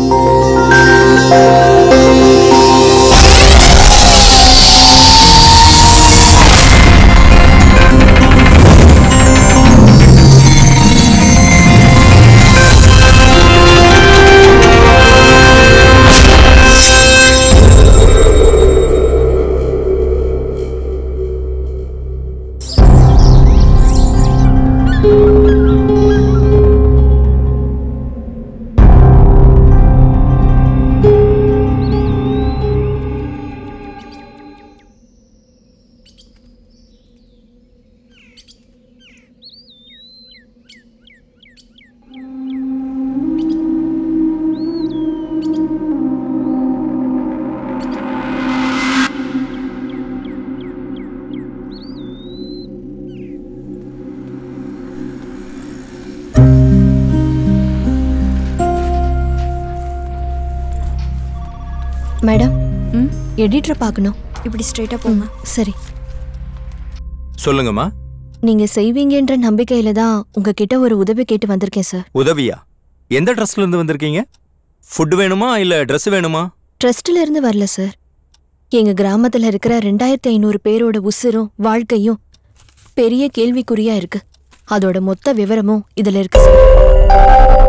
Madam ம் எடிட்டரை பார்க்கணும் இப்படி ஸ்ட்ரைட்டாக போங்க சரி சொல்லுங்கம்மா நீங்க செய்வீங்கன்ற நம்பிக்கையில தான் உங்ககிட்ட ஒரு உதவி கேட்டு வந்திருக்கேன் சார் உதவியா எந்த ட்ரஸ்ட்ல இருந்து வந்திருக்கீங்க ஃபுட் வேணுமா இல்ல Dress வேணுமா ட்ரஸ்ட்ல இருந்து வரல சார் எங்க கிராமத்துல இருக்கிற ரெண்டாயிரத்தி ஐநூறு பேரோட உசுரும் வாழ்க்கையும் பெரிய கேள்விக்குறியா இருக்கு அதோட மொத்த விவரமும் இதுல இருக்கு சார்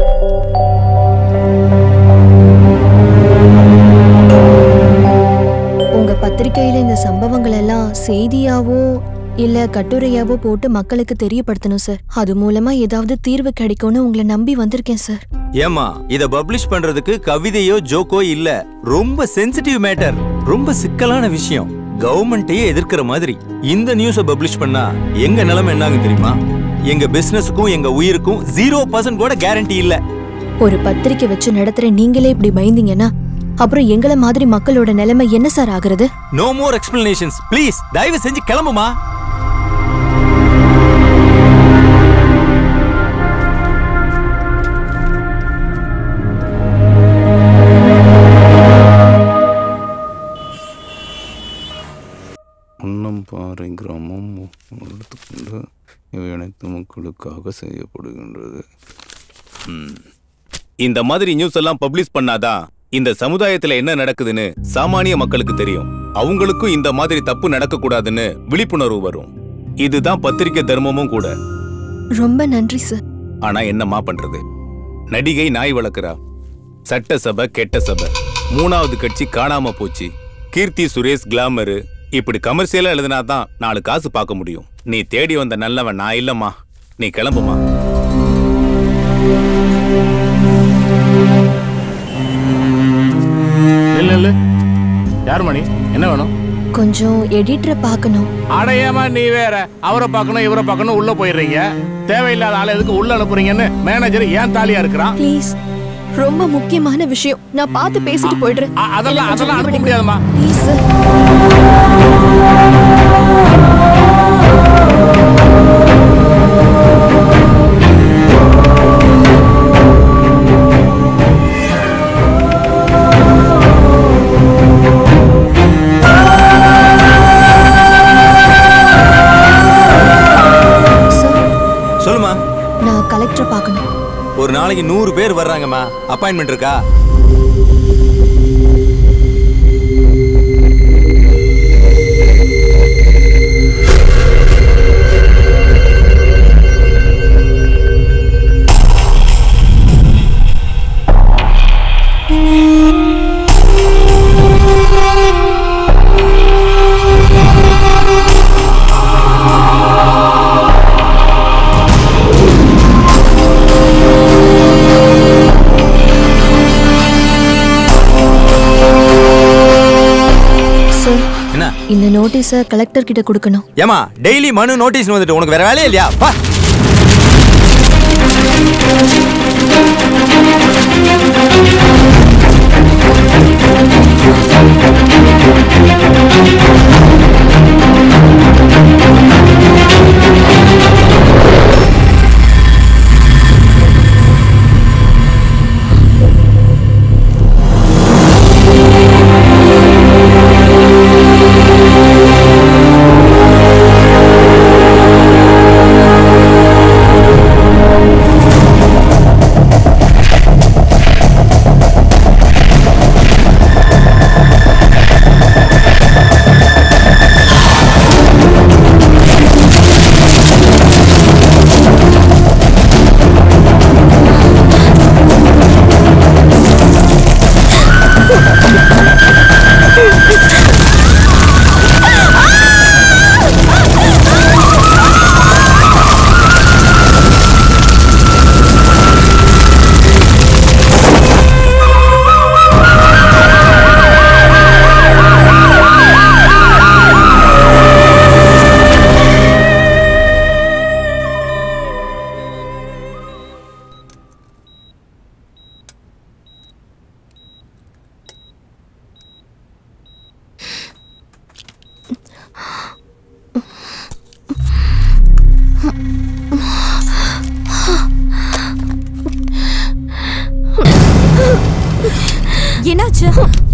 உங்க பத்திரிக்கையில இந்த சம்பவங்கள் எல்லாம் செய்தியாவோ இல்ல கட்டுரையாவோ போட்டு மக்களுக்கு தெரியப்படுத்தணும் சார் அது மூலமா ஏதாவது தீர்வு கிடைக்கும்னு உங்களை நம்பி வந்திருக்கேன் சார் ஏமா இத பப்ளிஷ் பண்றதுக்கு கவிதையோ ஜோக்கோ இல்ல ரொம்ப சென்சிட்டிவ் மேட்டர் ரொம்ப சிக்கலான விஷயம் கவர்மெண்ட்டையே எதிர்க்கிற மாதிரி இந்த நியூஸ பப்ளிஷ் பண்ணா எங்க நிலைமை என்னாகும் தெரியுமா எங்க பிசினஸுக்கும் எங்க உயிருக்கும் ஜீரோ பர்சன்ட் கூட கேரண்டி இல்ல ஒரு பத்திரிக்கை வச்சு நடத்துற நீங்களே இப்படி பயந்தீங்கன்னா அப்புறம் எங்களை மாதிரி மக்களோட நிலைமை என்ன சார் ஆகுறது நோ மோர் எக்ஸ்பிளனேஷன்ஸ் ப்ளீஸ் தயவு செஞ்சு கிளம்புமா முன்னம்பாறை கிராமம் எடுத்துக்கொண்டு இவை அனைத்து மக்களுக்காக செய்யப்படுகின்றது ம். இந்த மாதிரி நியூஸ் எல்லாம் பப்ளிஷ் பண்ணாதான் இந்த சமுதாயத்துல என்ன நடக்குதுன்னு சாமானிய மக்களுக்கு தெரியும் அவங்களுக்கும் இந்த மாதிரி தப்பு நடக்க கூடாதுன்னு விழிப்புணர்வு வரும் இதுதான் பத்திரிக்கை தர்மமும் கூட ரொம்ப நன்றி சார் ஆனா என்னம்மா பண்றது நடிகை நாய் வளர்க்குறா சட்டசபை கெட்ட சபை மூணாவது கட்சி காணாம போச்சு கீர்த்தி சுரேஷ் கிளாமரு இப்படி கமர்ஷியலா எழுதினாதான் நாலு காசு பார்க்க முடியும் நீ தேடி வந்த நல்லவன் நான் இல்லம்மா நீ கிளம்புமா இல்ல இல்ல யார் மணி என்ன வேணும் கொஞ்சம் எடிட்டரை பார்க்கணும் அடையாம நீ வேற அவரை பார்க்கணும் இவரை பார்க்கணும் உள்ள போயிடுறீங்க தேவையில்லாத ஆளை எதுக்கு உள்ள அனுப்புறீங்கன்னு மேனேஜர் ஏன் தாலியா இருக்கிறான் ப்ளீஸ் ரொம்ப முக்கியமான விஷயம் நான் பார்த்து பேசிட்டு போயிடுறேன் அ- அதெல்லாம் அதெல்லாம் அனுப்ப முடியாதும்மா ப்ளீஸ் சார் சார் சொல்லுமா நான் கலெக்டரை பார்க்கணும் ஒரு நாளைக்கு நூறு பேர் வர்றாங்கம்மா அப்பாயின்மெண்ட் இருக்கா சார் என்ன இந்த நோட்டீஸை கலெக்டர் கிட்ட கொடுக்கணும் ஏமா டெய்லி மனு நோட்டீஸ் வந்துட்டு உனக்கு வேற வேலையே இல்லையா பா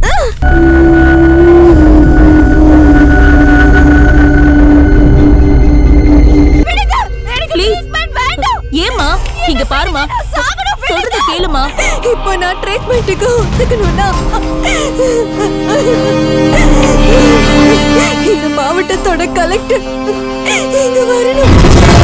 ப்ளீஸ் ஏமா இங்க பாருமா சொல்றத கேளுமா இப்போ நான் ட்ரீட்மெண்ட்டுக்கு ஒத்துக்கணும்னா இந்த மாவட்டத்தோட கலெக்டர் இங்க வரணும்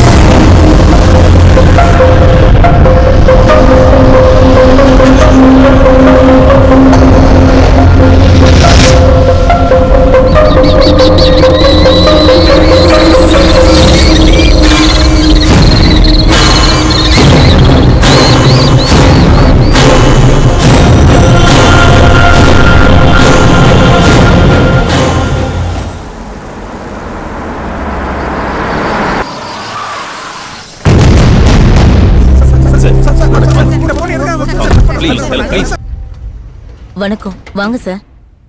ப்ளீஸ் ப்ளீஸ் வணக்கம் வாங்க சார்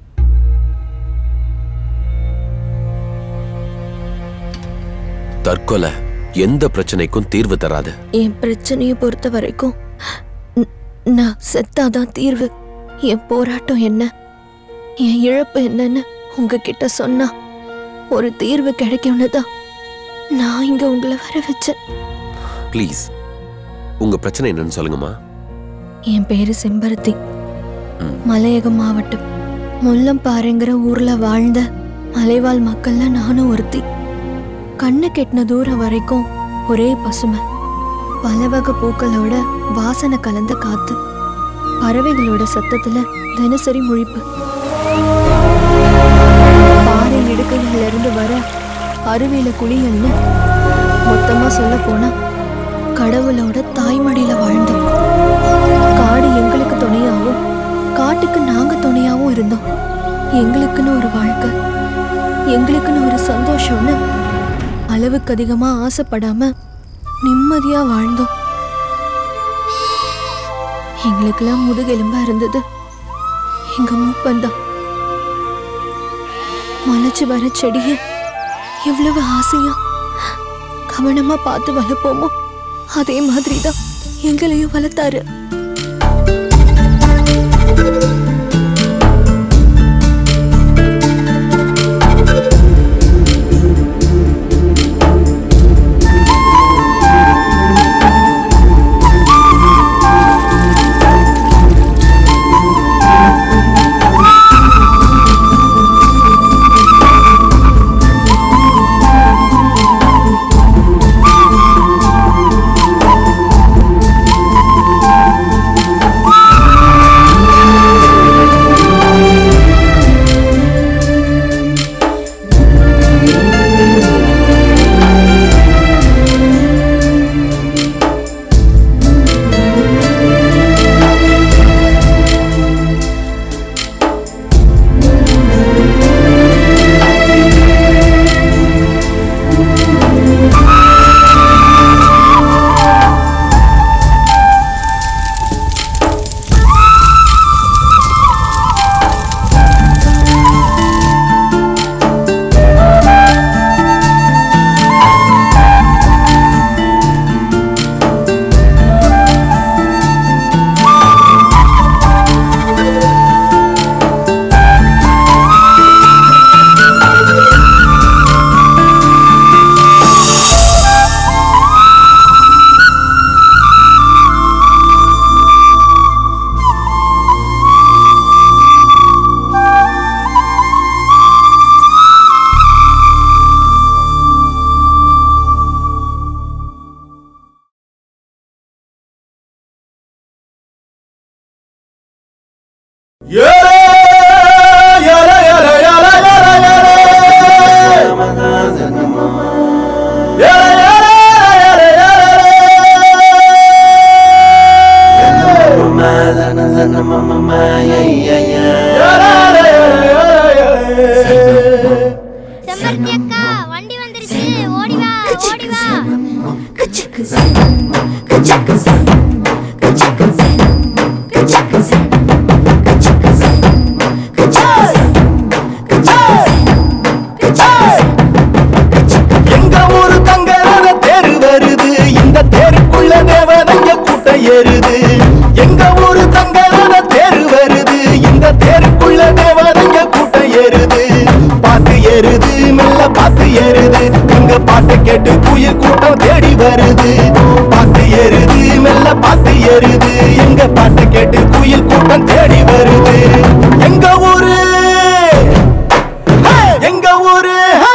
தற்கொலை எந்த பிரச்சனைக்கும் தீர்வு தராது என் பிரச்சனையை பொறுத்த வரைக்கும் ந- நான் செத்தாதான் தீர்வு என் போராட்டம் என்ன என் இழப்பு என்னன்னு உங்ககிட்ட சொன்னா ஒரு தீர்வு கிடைக்கும்னு தான் நான் இங்க உங்களை வர வச்சேன் ப்ளீஸ் உங்க பிரச்சனை என்னன்னு சொல்லுங்கம்மா என் பேரு செம்பருத்தி மலையகம் மாவட்டம் முள்ளம்பாறைங்கிற ஊர்ல வாழ்ந்த மலைவாழ் மக்கள்ல நானும் ஒருத்தி கண்ணு கெட்டின தூரம் வரைக்கும் ஒரே பசுமை பல வகை பூக்களோட வாசனை கலந்த காத்து பறவைகளோட சத்தத்துல தினசரி முழிப்பு பாறை இடுக்கைகள்ல இருந்து வர அருவியில குளியல்னு மொத்தமா சொல்ல போனா கடவுளோட தாய்மடியில வாழ்ந்தோம் காடு எங்களுக்கு துணையாவும் காட்டுக்கு நாங்க துணையாவும் இருந்தோம் எங்களுக்குன்னு ஒரு வாழ்க்கை எங்களுக்குன்னு ஒரு சந்தோஷம்னு அளவுக்கு அதிகமா ஆசைப்படாம நிம்மதியா வாழ்ந்தோம் எங்களுக்கெல்லாம் முதுகெலும்பா இருந்தது எங்க மூப்பந்தான் மலைச்சு வர செடிய எவ்வளவு ஆசையா கவனமா பார்த்து வளர்ப்போமோ அதே மாதிரிதான் எங்களையும் வளர்த்தாரு செம்பருத்தி அக்கா வண்டி வந்துருச்சு ஓடி வா ஓடி வா எங்க ஊரு தங்கரத தேரு வருது இந்த தேருக்குள்ள தேவதைங்க கூட்டம் ஏறுது எங்க ஊரு தங்கரத தேரு வருது இந்த தேருக்குள்ள ஏறுது எங்க பாட்டை கேட்டு குயில் கூட்டம் தேடி வருது பாத்து ஏறுது மெல்ல பாத்து ஏறுது எங்க பாட்டை கேட்டு குயில் கூட்டம் தேடி வருது எங்க ஊரு ஹே! எங்க ஊரு ஹே!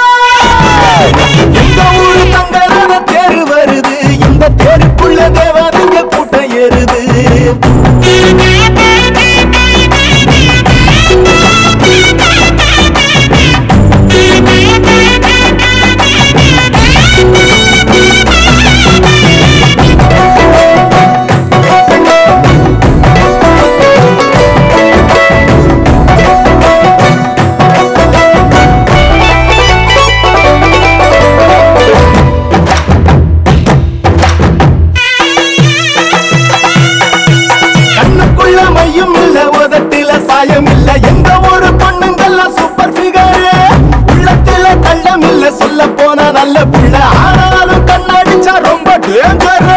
எங்க ஊரு தங்கரத தேரு வருது இந்த தேருக்குள்ள தேவதைங்க கூட்டம் ஏறுது கண்ணுக்குள்ள மையும் இல்ல உதட்டில சாயம் இல்ல எந்த ஒரு பொண்ணுங்கெல்லாம் சூப்பர் ஃபிகர் உள்ளத்துல கள்ளம் இல்ல சொல்ல போனா நல்ல புள்ள ஆனாலும் கண்ணடிச்சா ரொம்ப டேஞ்சர்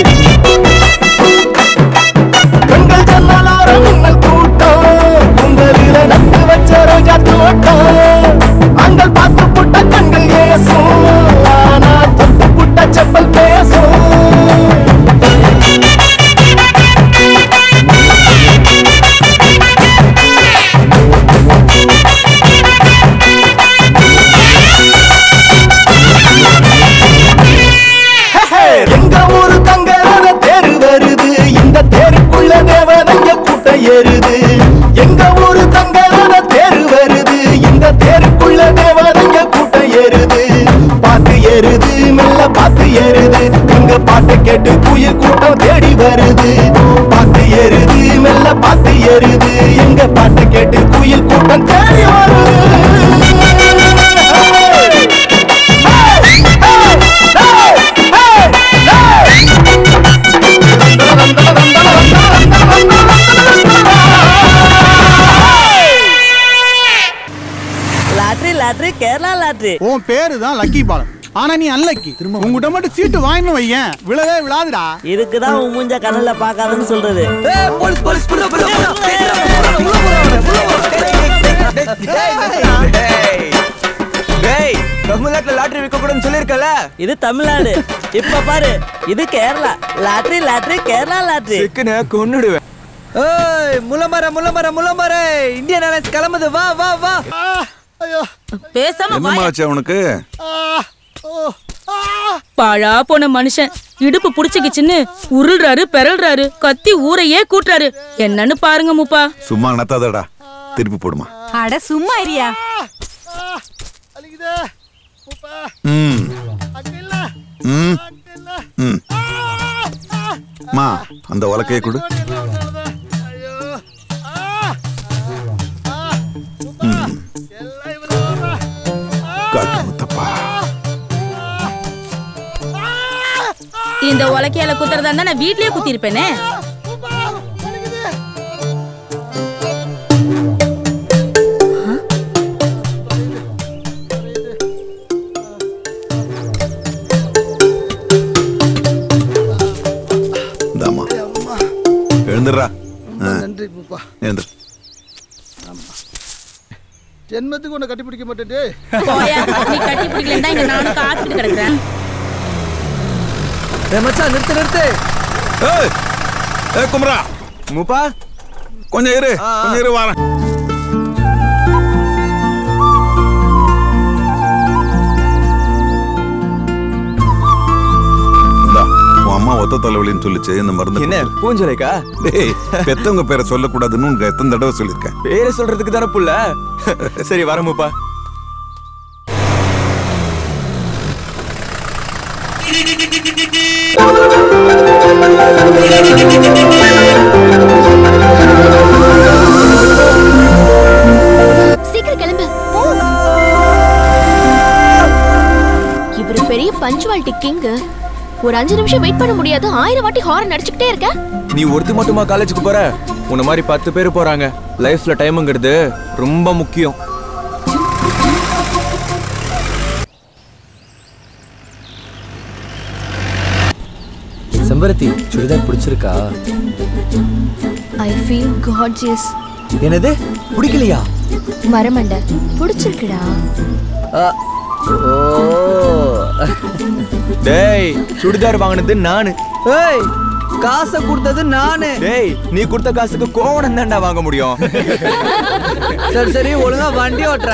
பெண்கள் ஜன்னலாரம் மின்னல் கூட்டம் உங்களில நட்டு வச்ச ரோஜா தோட்டம் அங்கள் பார்த்து புட்ட கண்கள் ஏசும் ஆனா தொட்டு புட்ட செப்பல் பேசும் எங்க ஊரு தங்கரத தேரு வருது இந்த தேருக்குள்ள தேவதைங்க கூட்டம் ஏறுது எங்க ஊரு தங்கரத தேரு வருது இந்த தேருக்குள்ள தேவதைங்க கூட்டம் ஏறுது பாத்து ஏறுது மெல்ல பாத்து ஏறுது எங்க பாட்டை கேட்டு குயில் கூட்டம் தேடி வருது பாத்து ஏறுது மெல்ல பாத்து ஏறுது எங்க பாட்டை கேட்டு குயில் கூட்டம் தேடி லாட்ரி லாட்ரி கேரளா லாட்ரி உன் பேரு தான் லக்கி பாலம் ஆனா நீ அன்லக்கி உங்ககிட்ட மட்டும் சீட்டு வாங்கினு வையேன் விழவே விழாதுடா இதுக்கு தான் உன் மூஞ்ச கண்ணில் பார்க்காதன்னு சொல்றது டேய் தமிழ்நாட்டுல லாட்டரி விற்க கூடாதுன்னு சொல்லிருக்கல இது தமிழ்நாடு இப்ப பாரு இது Kerala lottery lottery Kerala lottery சிக்கன கொன்னுடுவேன் ஏய் முள்ளமர முள்ளமர முள்ளமர இந்தியன் ஏர்லைன்ஸ் கிளம்புது வா வா வா பேசாம என்னம்மா ஆச்சு அவனுக்கு பாழா போன மனுஷன் இடுப்பு புடிச்சுக்கிச்சுன்னு உருள்றாரு பெறல்றாரு கத்தி ஊரையே கூட்டுறாரு என்னன்னு பாருங்க முப்பா சும்மா நத்தாதடா திருப்பி போடுமா அட சும்மா இரியா ம் ம் ம் மா அந்த உலக்கையை கொடு ம். காட்டு முத்தப்பா இந்த உலக்கையால குத்துறதா இருந்தா நான் வீட்லயே குத்திருப்பேனே இந்தாம்மா எழுந்துடுறா ஆ, நன்றி பூப்பா எழுந்துரு ஜென்மத்துக்கு உன்னை கட்டிப்பிடிக்க மாட்டேன் போயா நீ கட்டி பிடிக்கலன்னா இங்க நானும் காத்துட்டு கிடக்குறேன் மச்சான் நிறுத்து நிறுத்து ஏய் ஏய் குமரா மூப்பா கொஞ்சம் இரு கொஞ்சம் இரு வரேன் இந்தா, உன் அம்மா ஒத்த தலைவலின்னு சொல்லிச்சு இந்த மருந்து என்ன கொடு. பூஞ்சலைக்கா டேய் பெத்தவங்க பேரை சொல்லக்கூடாதுன்னு உனக்கு எத்தனை தடவை சொல்லியிருக்கேன் பேரை சொல்றதுக்கு தானே புள்ள சரி வர மூப்பா சீக்கிரம் கிளம்பு போ இவரு பெரிய பஞ்சுவாலிட்டி கிங்கு ஒரு அஞ்சு நிமிஷம் வெயிட் பண்ண முடியாது ஆயிரம் வாட்டி ஹாரன் அடிச்சுக்கிட்டே இருக்க நீ ஒருத்தி மட்டுமா காலேஜுக்கு போற உன்ன மாதிரி பத்து பேர் போறாங்க லைஃப்ல டைம்ங்கிறது ரொம்ப முக்கியம் செம்பருத்தி சுடிதார் பிடிச்சிருக்கா ஐ ஃபீல் காட்ஜியஸ் என்னது பிடிக்கலையா மரமண்ட பிடிச்சிருக்குடா டேய் சுடிதார் வாங்கினது நானு ஏய் காசை கொடுத்தது நானு டேய் நீ கொடுத்த காசுக்கு கோவணம் தான்டா வாங்க முடியும் சரி சரி ஒழுங்கா வண்டி ஓட்டுற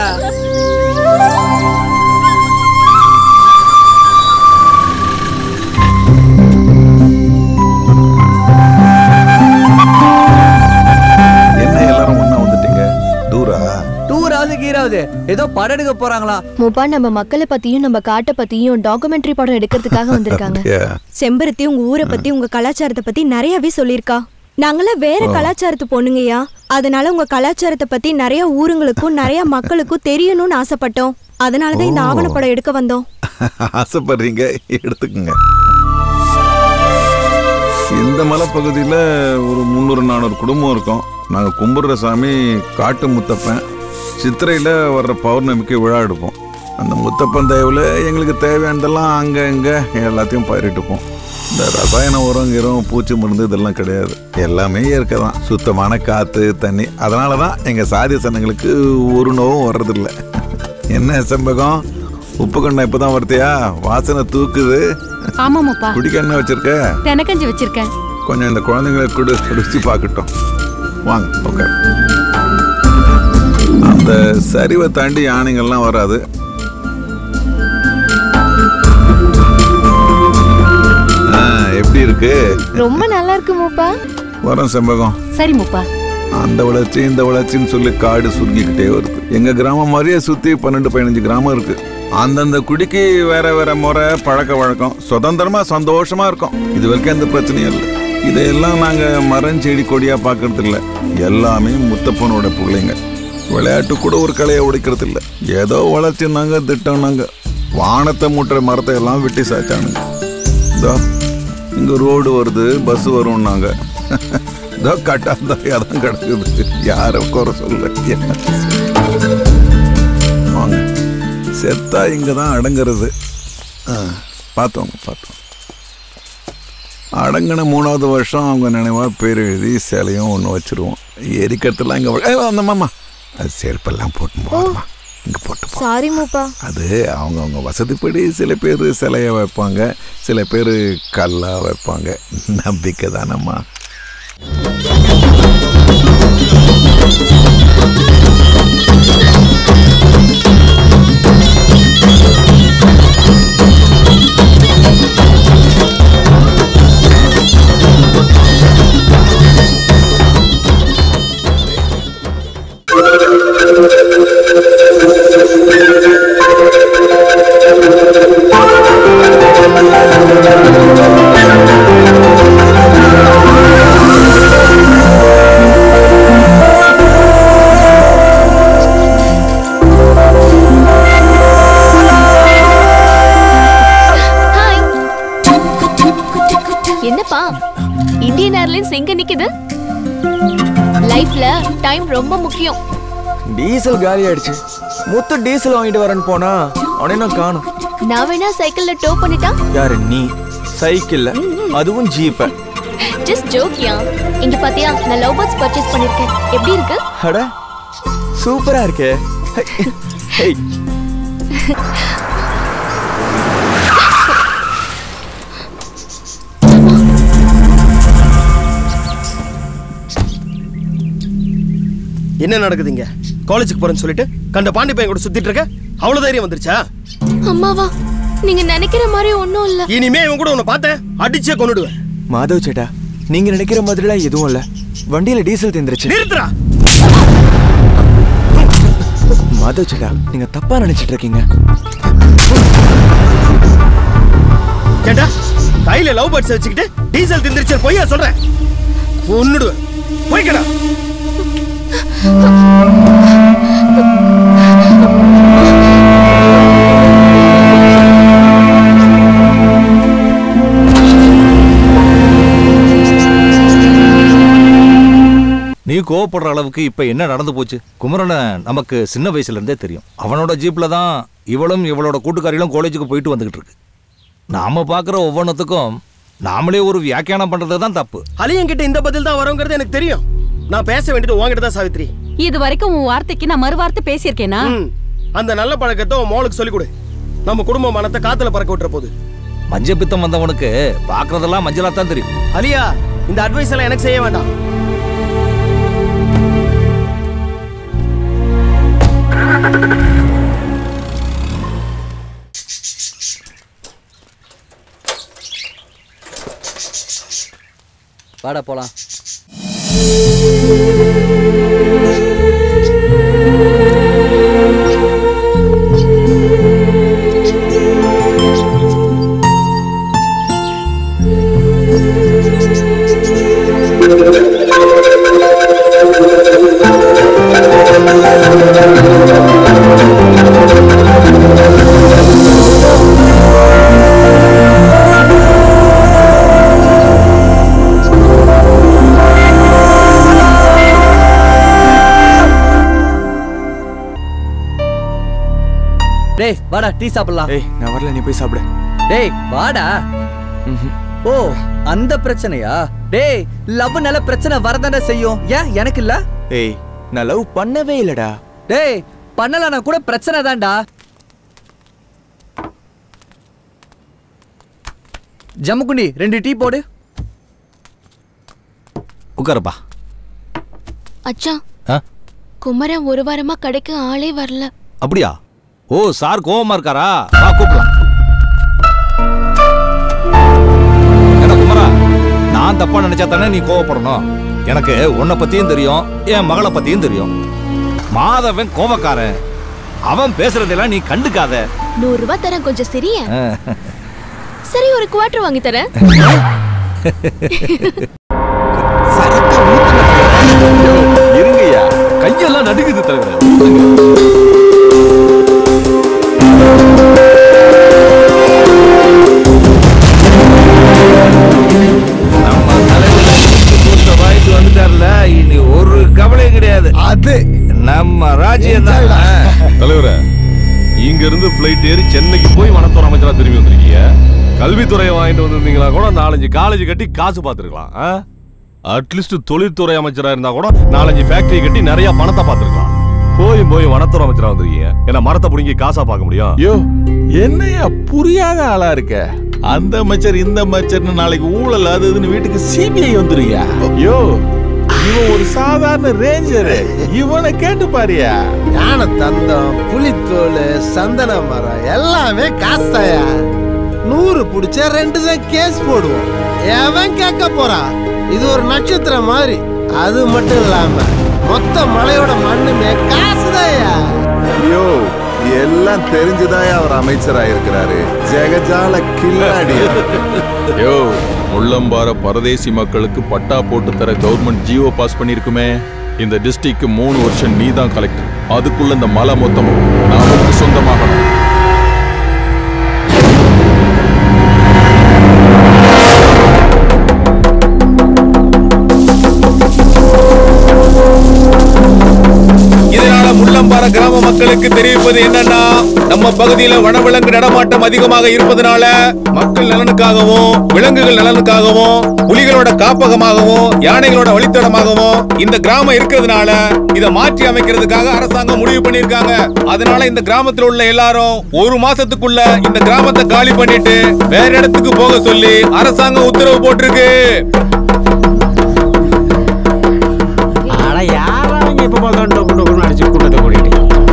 என்ன எல்லாரும் ஒண்ணா வந்துட்டீங்க தூரா டூராவது கீராவது ஏதோ படம் எடுக்க போறாங்களா மூப்பா நம்ம மக்களை பத்தியும் நம்ம காட்டை பத்தியும் டாக்குமெண்ட்ரி படம் எடுக்கிறதுக்காக வந்திருக்காங்க அப்படியா? செம்பருத்தி உங்க ஊரை பத்தி உங்க கலாச்சாரத்தை பத்தி நிறையவே சொல்லியிருக்கா நாங்களாம் வேற ஓ. கலாச்சாரத்து பொண்ணுங்கய்யா அதனால உங்க கலாச்சாரத்தை பத்தி நிறைய ஊருங்களுக்கும் நிறைய மக்களுக்கும் தெரியணும்னு ஆசைப்பட்டோம் அதனாலதான் இந்த ஓ. ஆவணப்படம் எடுக்க வந்தோம் ஆசைப்படுறீங்க எடுத்துக்கங்க இந்த மலைப்பகுதியில் ஒரு முந்நூறு நானூறு குடும்பம் இருக்கும் நாங்கள் கும்பிடுற சாமி காட்டு முத்தப்பன் சித்திரையில் வர்ற பௌர்ணமிக்கு விழா எடுப்போம் அந்த முத்தப்பன் தயவில் எங்களுக்கு தேவையானதெல்லாம் அங்கே இங்கே எல்லாத்தையும் பயிரிட்டுப்போம் இந்த ரசாயன உரம் கிரம் பூச்சி மருந்து இதெல்லாம் கிடையாது எல்லாமே இயற்கை தான் சுத்தமான காற்று தண்ணி அதனால தான் எங்கள் சாதி சனங்களுக்கு ஒரு நோவும் வர்றதில்ல என்ன செம்பகம் உப்பு கண்ணா இப்பதான் வருத்தியா வாசனை தூக்குது ஆமாமாப்பா குடிக்க என்ன வச்சிருக்க தெனக்கஞ்சி வச்சிருக்கேன் கொஞ்சம் இந்த குழந்தைங்களை குடு ருசி பார்க்கட்டும் வாங்க ஓகே அந்த சரிவை தாண்டி யானைகள்லாம் வராது ஆ, எப்படி இருக்கு ரொம்ப நல்லா இருக்கு மூப்பா வரோம் செம்பகம் சரி முப்பா அந்த வளர்ச்சி இந்த வளர்ச்சின்னு சொல்லி காடு சுருங்கிக்கிட்டே வருது எங்க கிராமம் மாதிரியே சுத்தி பன்னெண்டு பதினஞ்சு கிராமம் இருக்கு அந்தந்த குடிக்கு வேற வேற முறை பழக்க வழக்கம் சுதந்திரமா சந்தோஷமா இருக்கும் இது வரைக்கும் எந்த பிரச்சனையும் இல்லை இதையெல்லாம் நாங்க மரம் செடி கொடியா பார்க்கறது இல்ல எல்லாமே முத்தப்பனோட பிள்ளைங்க விளையாட்டு கூட ஒரு கலையை உடைக்கிறது இல்ல ஏதோ வளர்ச்சினாங்க திட்டம்னாங்க வானத்தை மூட்டுற மரத்தை எல்லாம் வெட்டி சாச்சானுங்க இதோ இங்க ரோடு வருது பஸ் வரும்னாங்க இதோ கட்டாந்தாயா தான் கிடக்குது யாரும் குறை சொல்ல வாங்க செத்தா இங்க தான் அடங்குறது ஆ, பார்த்தோங்க பார்த்தோம் அடங்கின மூணாவது வருஷம் அவங்க நினைவா பேர் எழுதி சிலையும் ஒன்று வச்சிருவோம் எரிக்கிறதுலாம் இங்கே அந்த மாமா அது செருப்பெல்லாம் போட்டு போகணுமா இங்கே போட்டு போ. சாரி மூப்பா அது அவங்கவுங்க வசதிப்படி சில பேர் சிலையை வைப்பாங்க சில பேர் கல்லாக வைப்பாங்க நம்பிக்கை தானம்மா என்னப்பா இந்தியன் ஏர்லைன்ஸ் எங்க நிக்குது லைஃப்ல டைம் ரொம்ப முக்கியம் டீசல் காலி ஆயிடுச்சு முத்து டீசல் வாங்கிட்டு வரேன்னு போனா அவனே நான் காணும் நான் வேணா சைக்கிள்ல டோ பண்ணிட்டா யாரு நீ சைக்கிள்ல அதுவும் ஜீப்ப ஜஸ்ட் ஜோக்கியா இங்க பாத்தியா நான் லவ் பேர்ட்ஸ் பர்ச்சேஸ் பண்ணிருக்கேன் எப்படி இருக்கு அட சூப்பரா இருக்கே ஹேய் என்ன நடக்குதுங்க காலேஜுக்கு போறேன்னு சொல்லிட்டு கண்ட பாண்டி பையன் கூட சுத்திட்டு இருக்க அவ்வளவு தைரியம் வந்துருச்சா அம்மாவா நீங்க நினைக்கிற மாதிரி ஒண்ணும் இல்ல இனிமே இவன் கூட உன்னை பார்த்தேன் அடிச்சே கொன்னுடுவேன் மாதவ் சேட்டா நீங்க நினைக்கிற மாதிரிலாம் எதுவும் இல்ல வண்டியில டீசல் தீந்துருச்சு நிறுத்துறா மாதவ் சேட்டா நீங்க தப்பா நினைச்சிட்டு இருக்கீங்க கேட்டா கையில லவ் பேர்ட்ஸ் வச்சுக்கிட்டு டீசல் திந்திரிச்சு பொய்யா சொல்றேன் கொன்னுடுவேன் போய்க்கடா நீ கோவப்படுற அளவுக்கு இப்ப என்ன நடந்து போச்சு குமரனை நமக்கு சின்ன வயசுல இருந்தே தெரியும் அவனோட ஜீப்ல தான் இவளும் இவளோட கூட்டுக்காரிகளும் காலேஜுக்கு போயிட்டு வந்துகிட்டு இருக்கு நாம பாக்குற ஒவ்வொன்றத்துக்கும் நாமளே ஒரு வியாக்கியானம் பண்றது தான் தப்பு அலியன் இந்த பதில் தான் வருங்கிறது எனக்கு தெரியும் நான் பேச வேண்டியது உங்ககிட்ட தான் சாவித்ரி இது வரைக்கும் உன் வார்த்தைக்கு நான் மறுவார்த்தை பேசியிருக்கேனா ம், அந்த நல்ல பழக்கத்தை உன் மோளுக்கு சொல்லிக் கொடு நம்ம குடும்ப மனத்தை காத்துல பறக்க விட்டுற போகுது மஞ்சள் பித்தம் வந்தவனுக்கு பாக்குறதெல்லாம் மஞ்சளா தான் தெரியும் அலியா இந்த அட்வைஸ் எல்லாம் எனக்கு செய்ய வேண்டாம் வாடா போலாம் டேய் வாடா டீ சாப்பிடலாம் ஏய் நான் வரல நீ போய் சாப்பிடு டேய் வாடா ஓ அந்த பிரச்சனையா டேய் லவ்னால பிரச்சனை வரதானே செய்யும் ஏன் எனக்கு இல்ல ஏய் நான் லவ் பண்ணவே இல்லடா டேய் பண்ணலனா கூட பிரச்சனை தான்டா ஜம்முக்குண்டி ரெண்டு டீ போடு உட்காருப்பா அச்சா ஆ? குமரன் ஒரு வாரமா கடைக்கு ஆளே வரல அப்படியா ஓ சார் கோவமா இருக்காரா வா கூப்பிடலாம் என்ன குமரா நான் தப்பா நினைச்சா தானே நீ கோவப்படணும் எனக்கு உன்னை பத்தியும் தெரியும் என் மகளை பத்தியும் தெரியும் மாதவன் கோவக்காரன் அவன் பேசுறதெல்லாம் நீ கண்டுக்காத நூறு ரூபாய் தரேன் கொஞ்சம் சிரிய ஆ. சரி ஒரு குவார்டர் வாங்கி தரேன் இருங்கய்யா கையெல்லாம் நடுங்குது தலைவரே வாங்கிட்டு வந்துட்டார்ல இனி ஒரு கவலையும் கிடையாது அது நம்ம ராஜ்யம் தான் தலைவரே இங்க இருந்து பிளைட் ஏறி சென்னைக்கு போய் வனத்துறை அமைச்சரா திரும்பி வந்திருக்கீங்க கல்வித்துறையை வாங்கிட்டு வந்திருந்தீங்களா கூட நாலஞ்சு காலேஜ் கட்டி காசு பார்த்துருக்கலாம் அட்லீஸ்ட் தொழில்துறை அமைச்சரா இருந்தா கூட நாலஞ்சு ஃபேக்டரி கட்டி நிறைய பணத்தை பார்த்துருக்கலாம் போய் போய் வனத்துறை அமைச்சரா வந்திருக்கீங்க ஏன்னா மரத்தை பிடிங்கி காசா பார்க்க முடியும் யோ என்னையா புரியாத ஆளா இருக்க அந்த அமைச்சர் இந்த அமைச்சர்னு நாளைக்கு ஊழல் அது இதுன்னு வீட்டுக்கு சிபிஐ வந்துருயா யோ இவன் ஒரு சாதாரண ரேஞ்சர் இவனை கேட்டு பாரியா யானை தந்தம் புலித்தோல் சந்தன மரம் எல்லாமே காசாயா நூறு புடிச்சா ரெண்டு தான் கேஸ் போடுவோம் எவன் கேட்க போறான் இது ஒரு நட்சத்திரம் மாதிரி அது மட்டும் இல்லாம மொத்த மலையோட மண்ணுமே காசுதாயா யோ எல்லாம் தெரிஞ்சுதான் அவர் அமைச்சரா இருக்கிறாரு ஜெகஜால கில்லாடி யோ முள்ளம்பார பரதேசி மக்களுக்கு பட்டா போட்டு தர கவர்மெண்ட் ஜியோ பாஸ் பண்ணிருக்குமே இந்த டிஸ்ட்ரிக்ட் மூணு வருஷம் நீ தான் கலெக்டர் அதுக்குள்ள இந்த மலை மொத்தமும் நமக்கு சொந்தமாகணும் இதனால முள்ளம்பாற கிராம மக்களுக்கு தெரிவிப்பது என்னன்னா நம்ம பகுதியில வனவிலங்கு நடமாட்டம் அதிகமாக இருப்பதனால மக்கள் நலனுக்காகவும் விலங்குகள் நலனுக்காகவும் புலிகளோட காப்பகமாகவும் யானைகளோட வழித்தடமாகவும் இந்த கிராமம் இருக்கிறதுனால இத மாற்றி அமைக்கிறதுக்காக அரசாங்கம் முடிவு பண்ணிருக்காங்க அதனால இந்த கிராமத்துல உள்ள எல்லாரும் ஒரு மாசத்துக்குள்ள இந்த கிராமத்தை காலி பண்ணிட்டு வேற இடத்துக்கு போக சொல்லி அரசாங்கம் உத்தரவு போட்டிருக்கு அட யாரா அவங்க இப்ப பார்க்க டொக்கு டொக்குன்னு அடிச்சு கூட்டத்தை கூட்டிட்டு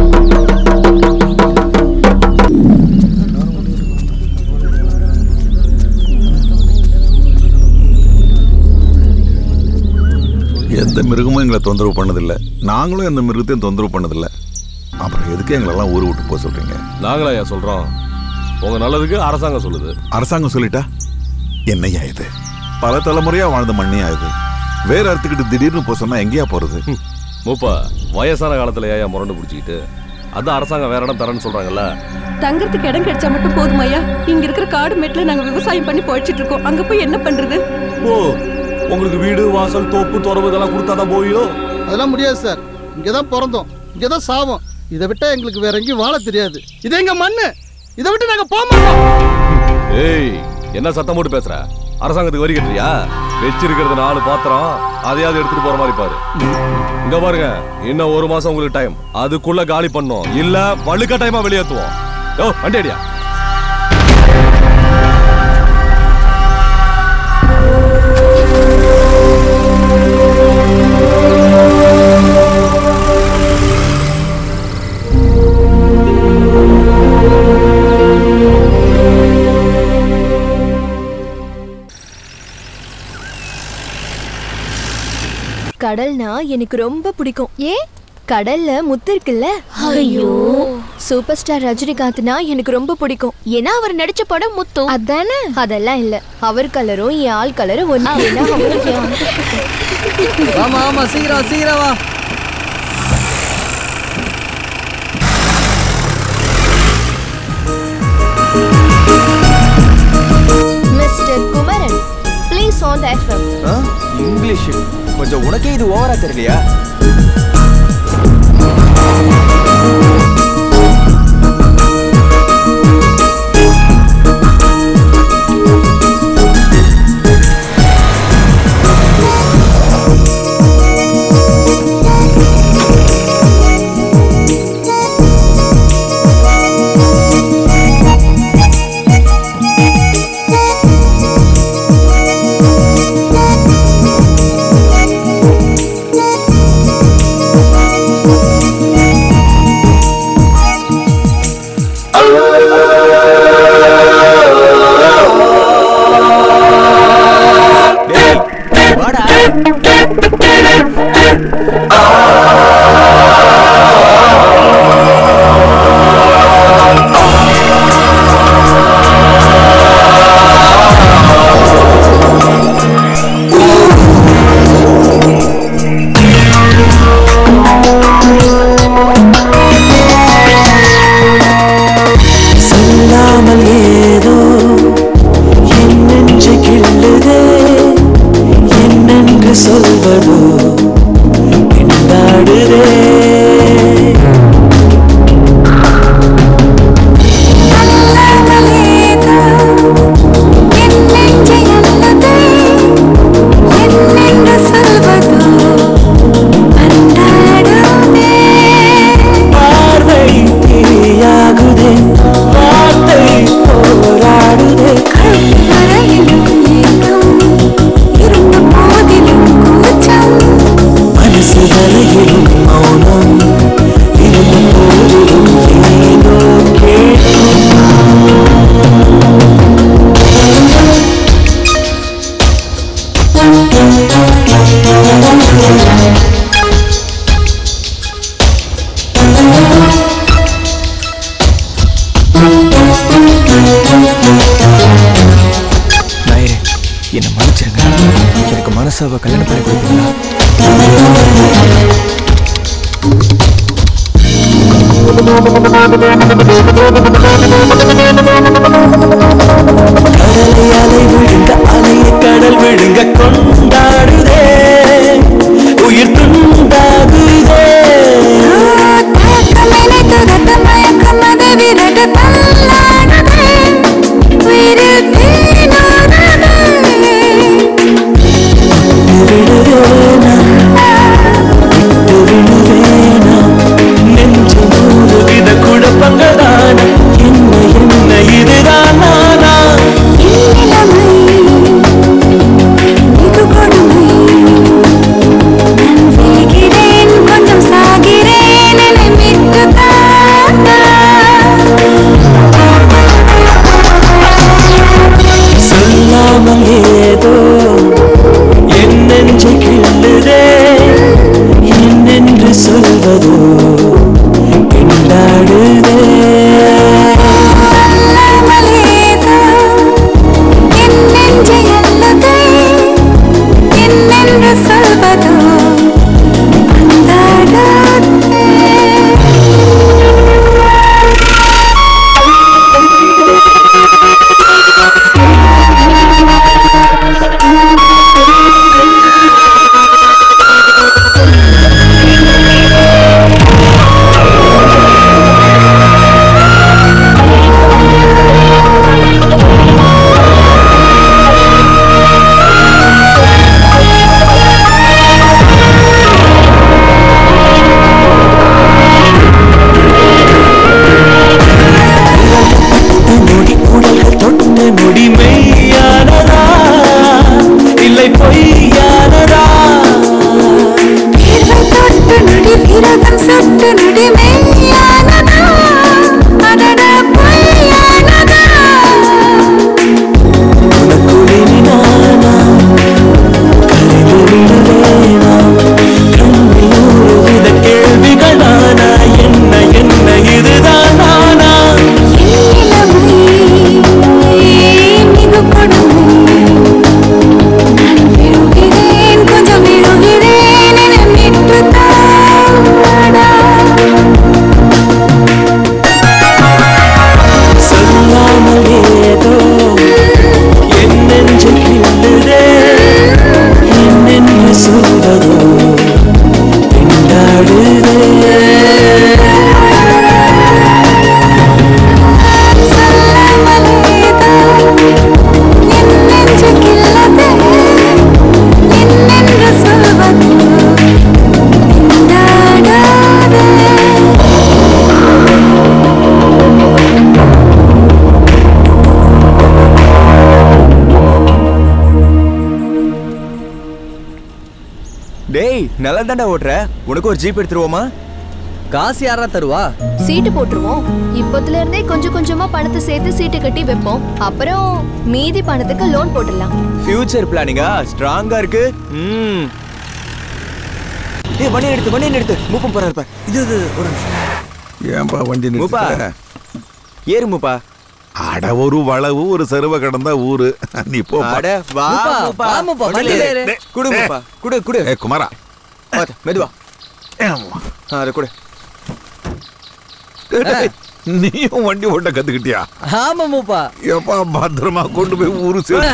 எந்த மிருகமும் எங்களை தொந்தரவு பண்ணதில்ல நாங்களும் எந்த மிருகத்தையும் தொந்தரவு பண்ணதில்ல அப்புறம் எதுக்கு எங்களெல்லாம் ஊர் விட்டு போக சொல்றீங்க நாங்களா ஐயா சொல்றோம் உங்க நல்லதுக்கு அரசாங்கம் சொல்லுது அரசாங்கம் சொல்லிட்டா என்னையா இது பல தலைமுறையா வாழ்ந்த மண்ணியா இது வேற அறுத்துக்கிட்டு திடீர்னு போக சொன்னா எங்கேயா போறது மூப்பா வயசான காலத்துல ஏன் முரண்டு பிடிச்சிக்கிட்டு அதான் அரசாங்கம் வேற இடம் தரேன்னு சொல்றாங்கல்ல தங்கறதுக்கு இடம் கிடைச்சா மட்டும் போதுமாயா இங்க இருக்கிற காடு மேட்ல நாங்க விவசாயம் பண்ணி போயிட்டு இருக்கோம் அங்க போய் என்ன பண்றது ஓ உங்களுக்கு வீடு வாசல் தோப்பு துறவு இதெல்லாம் கொடுத்தாதான் போவியோ அதெல்லாம் முடியாது சார் இங்கே தான் பிறந்தோம் இங்கே தான் சாவோம் இதை விட்டா எங்களுக்கு வேற எங்கேயும் வாழ தெரியாது இது எங்க மண்ணு இதை விட்டு நாங்க போக மாட்டோம் ஏய் என்ன சத்தம் போட்டு பேசுற அரசாங்கத்துக்கு வரி கட்டுறியா வச்சிருக்கிறது நாலு பாத்திரம் அதையாவது எடுத்துட்டு போற மாதிரி பாரு இங்க பாருங்க இன்னும் ஒரு மாசம் உங்களுக்கு டைம் அதுக்குள்ள காலி பண்ணோம் இல்ல வலுக்க டைமா வெளியேத்துவோம் யோ வண்டி அடியா கடல்னா எனக்கு ரொம்ப பிடிக்கும் ஏ கடல்ல முத்து இருக்குல்ல ஐயோ. சூப்பர் ஸ்டார் ரஜினிகாந்த்னா எனக்கு ரொம்ப பிடிக்கும் ஏன்னா அவர் நடிச்ச படம் முத்து அதானே அதெல்லாம் இல்ல அவர் கலரும் என் ஆள் கலரும் ஒண்ணு ஏன்னா அவருக்கு என் ஆள் பிடிக்கும். ஆமா ஆமா சீக்கிரம் சீக்கிரம் வா mister Kumaran please on the FM ஆ? இங்கிலீஷ் கொஞ்சம் உனக்கே இது ஓவரா தெரியலையா சொல்லாமல் ஏதோ என் நெஞ்சு கிள்ளுதே என்னென்று சொல்வதோ பின்னாடுதே பார்வை தீயாகுதே வார்த்தை போராடுதே மனசு வரையிலும் மௌனம் இருந்த போதிலும் ஏதோ கேட்கும் நாயரே என்னை மன்னிச்சிருங்க எனக்கு மனசாவை கல்யாணம் பண்ணி கொடுப்பீங்களா கடலை அலை விழுங்க அலைய கடல் விழுங்க கொண்டாடுதே உயிர் துண்டாகுதே விடுவேனா விட்டு விடுவேனா நெஞ்சு நூறு வித குழப்பங்கள் தானா என்ன என்ன இதுதான் நானா கொடுமை நல்லா தாண்டா ஓட்டுற உனக்கு ஒரு ஜீப் எடுத்துருவோமா காசு யாரா தருவா சீட்டு போட்டுருவோம் இப்பத்துல இருந்தே கொஞ்சம் கொஞ்சமா பணத்தை சேர்த்து சீட்டு கட்டி வைப்போம் அப்புறம் மீதி பணத்துக்கு லோன் போட்டுடலாம் ஃபியூச்சர் பிளானிங்கா ஸ்ட்ராங்கா இருக்கு ம் ஏய் வண்டி எடுத்து வண்டி எடுத்து மூப்பம் போறாரு பாரு. இது இது ஒரு நிமிஷம். ஏன்பா வண்டி மூப்பா நிறுத்திட்ட? ஏறு மூப்பா அட ஒரு வளவு ஒரு செருவ கடந்தா ஊரு நீ போ அட வா மூப்பா, மூப்பா வா மூப்பா, வண்டியில ஏறு. டேய், குடு டேய். மூப்பா குடு குடு ஏ குமாரா பாத்து, மெதுவா ஆ, அதை குடு டேய், நீயும் வண்டி ஓட்ட கத்துக்கிட்டியா ஆமா மூப்பா எப்பா பத்திரமா கொண்டு போய் ஊரு சேரு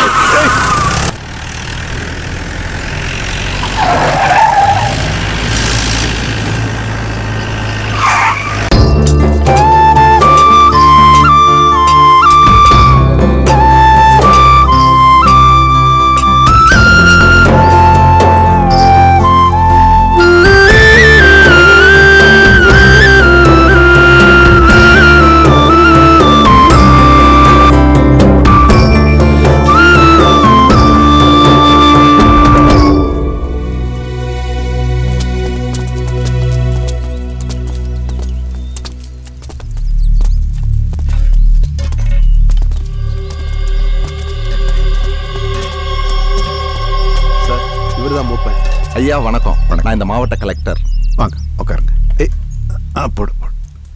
சார் இவர்தான் மூப்பன் ஐயா வணக்கம் நான் இந்த மாவட்ட கலெக்டர் வாங்க உட்காருங்க ஏய் ஆ போடு போடு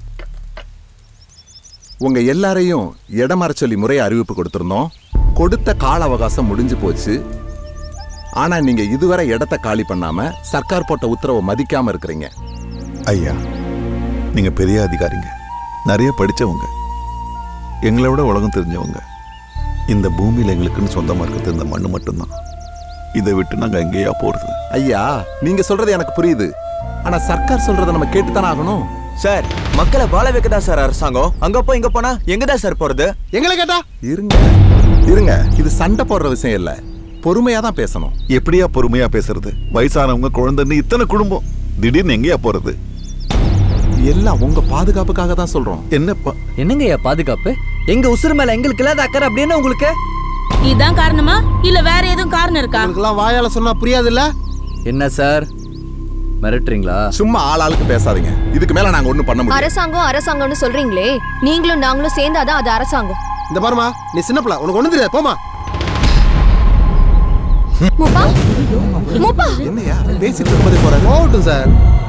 உங்க எல்லாரையும் இடமாற சொல்லி முறை அறிவிப்பு கொடுத்திருந்தோம் கொடுத்த கால அவகாசம் முடிஞ்சு போச்சு ஆனா நீங்க இதுவரை இடத்த காலி பண்ணாம சர்க்கார் போட்ட உத்தரவை மதிக்காம இருக்கிறீங்க ஐயா நீங்க பெரிய அதிகாரிங்க நிறைய படிச்சவங்க எங்களை விட உலகம் தெரிஞ்சவங்க இந்த பூமியில எங்களுக்குன்னு சொந்தமா இருக்கிறது இந்த மண்ணு மட்டும்தான் இதை விட்டு நாங்க எங்கேயா போறது ஐயா நீங்க சொல்றது எனக்கு புரியுது ஆனா சர்க்கார் சொல்றதை நம்ம கேட்டுத்தானே ஆகணும் சார் மக்களை வாழ வைக்கதா சார் அரசாங்கம் அங்க போய் இங்க போனா எங்க தான் சார் போறது எங்களை கேட்டா இருங்க இருங்க இது சண்டை போடுற விஷயம் இல்ல பொறுமையா தான் பேசணும் எப்படியா பொறுமையா பேசுறது வயசானவங்க குழந்தைன்னு இத்தனை குடும்பம் திடீர்னு எங்கேயா போறது எல்லாம் உங்க பாதுகாப்புக்காக தான் சொல்றோம் என்னப்பா என்னங்கய்யா பாதுகாப்பு எங்க உசுறு மேல எங்களுக்கு இல்லாத அக்கறை அப்படின்னு உங்களுக்கு இதான் காரணமா இல்ல வேற எதுவும் காரணம் இருக்கா உங்களுக்குலாம் வாயால சொன்னா புரியாதுல்ல என்ன சார் மிரட்டுறீங்களா சும்மா ஆளாளுக்கு பேசாதீங்க இதுக்கு மேல நாங்க ஒண்ணும் பண்ண முடியாது அரசாங்கம் அரசாங்கம்னு சொல்றீங்களே நீங்களும் நாங்களும் சேர்ந்தாதான் அது அரசாங்கம் இந்த பாருமா நீ சின்ன பிள்ளை உனக்கு ஒண்ணு தெரியாது போமா மூப்பா மூப்பா என்னையா பேசிட்டு இருக்கும்போதே போறாரு போகட்டும் சார்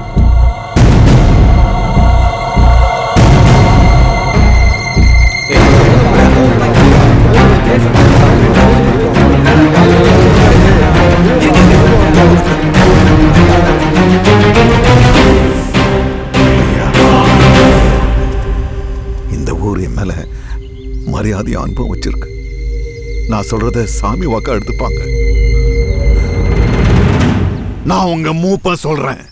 இந்த ஊர் என் மேல மரியாதையும் அனுபவம் வச்சிருக்கு நான் சொல்றத சாமி வாக்கா எடுத்துப்பாங்க நான் உங்க மூப்ப சொல்றேன்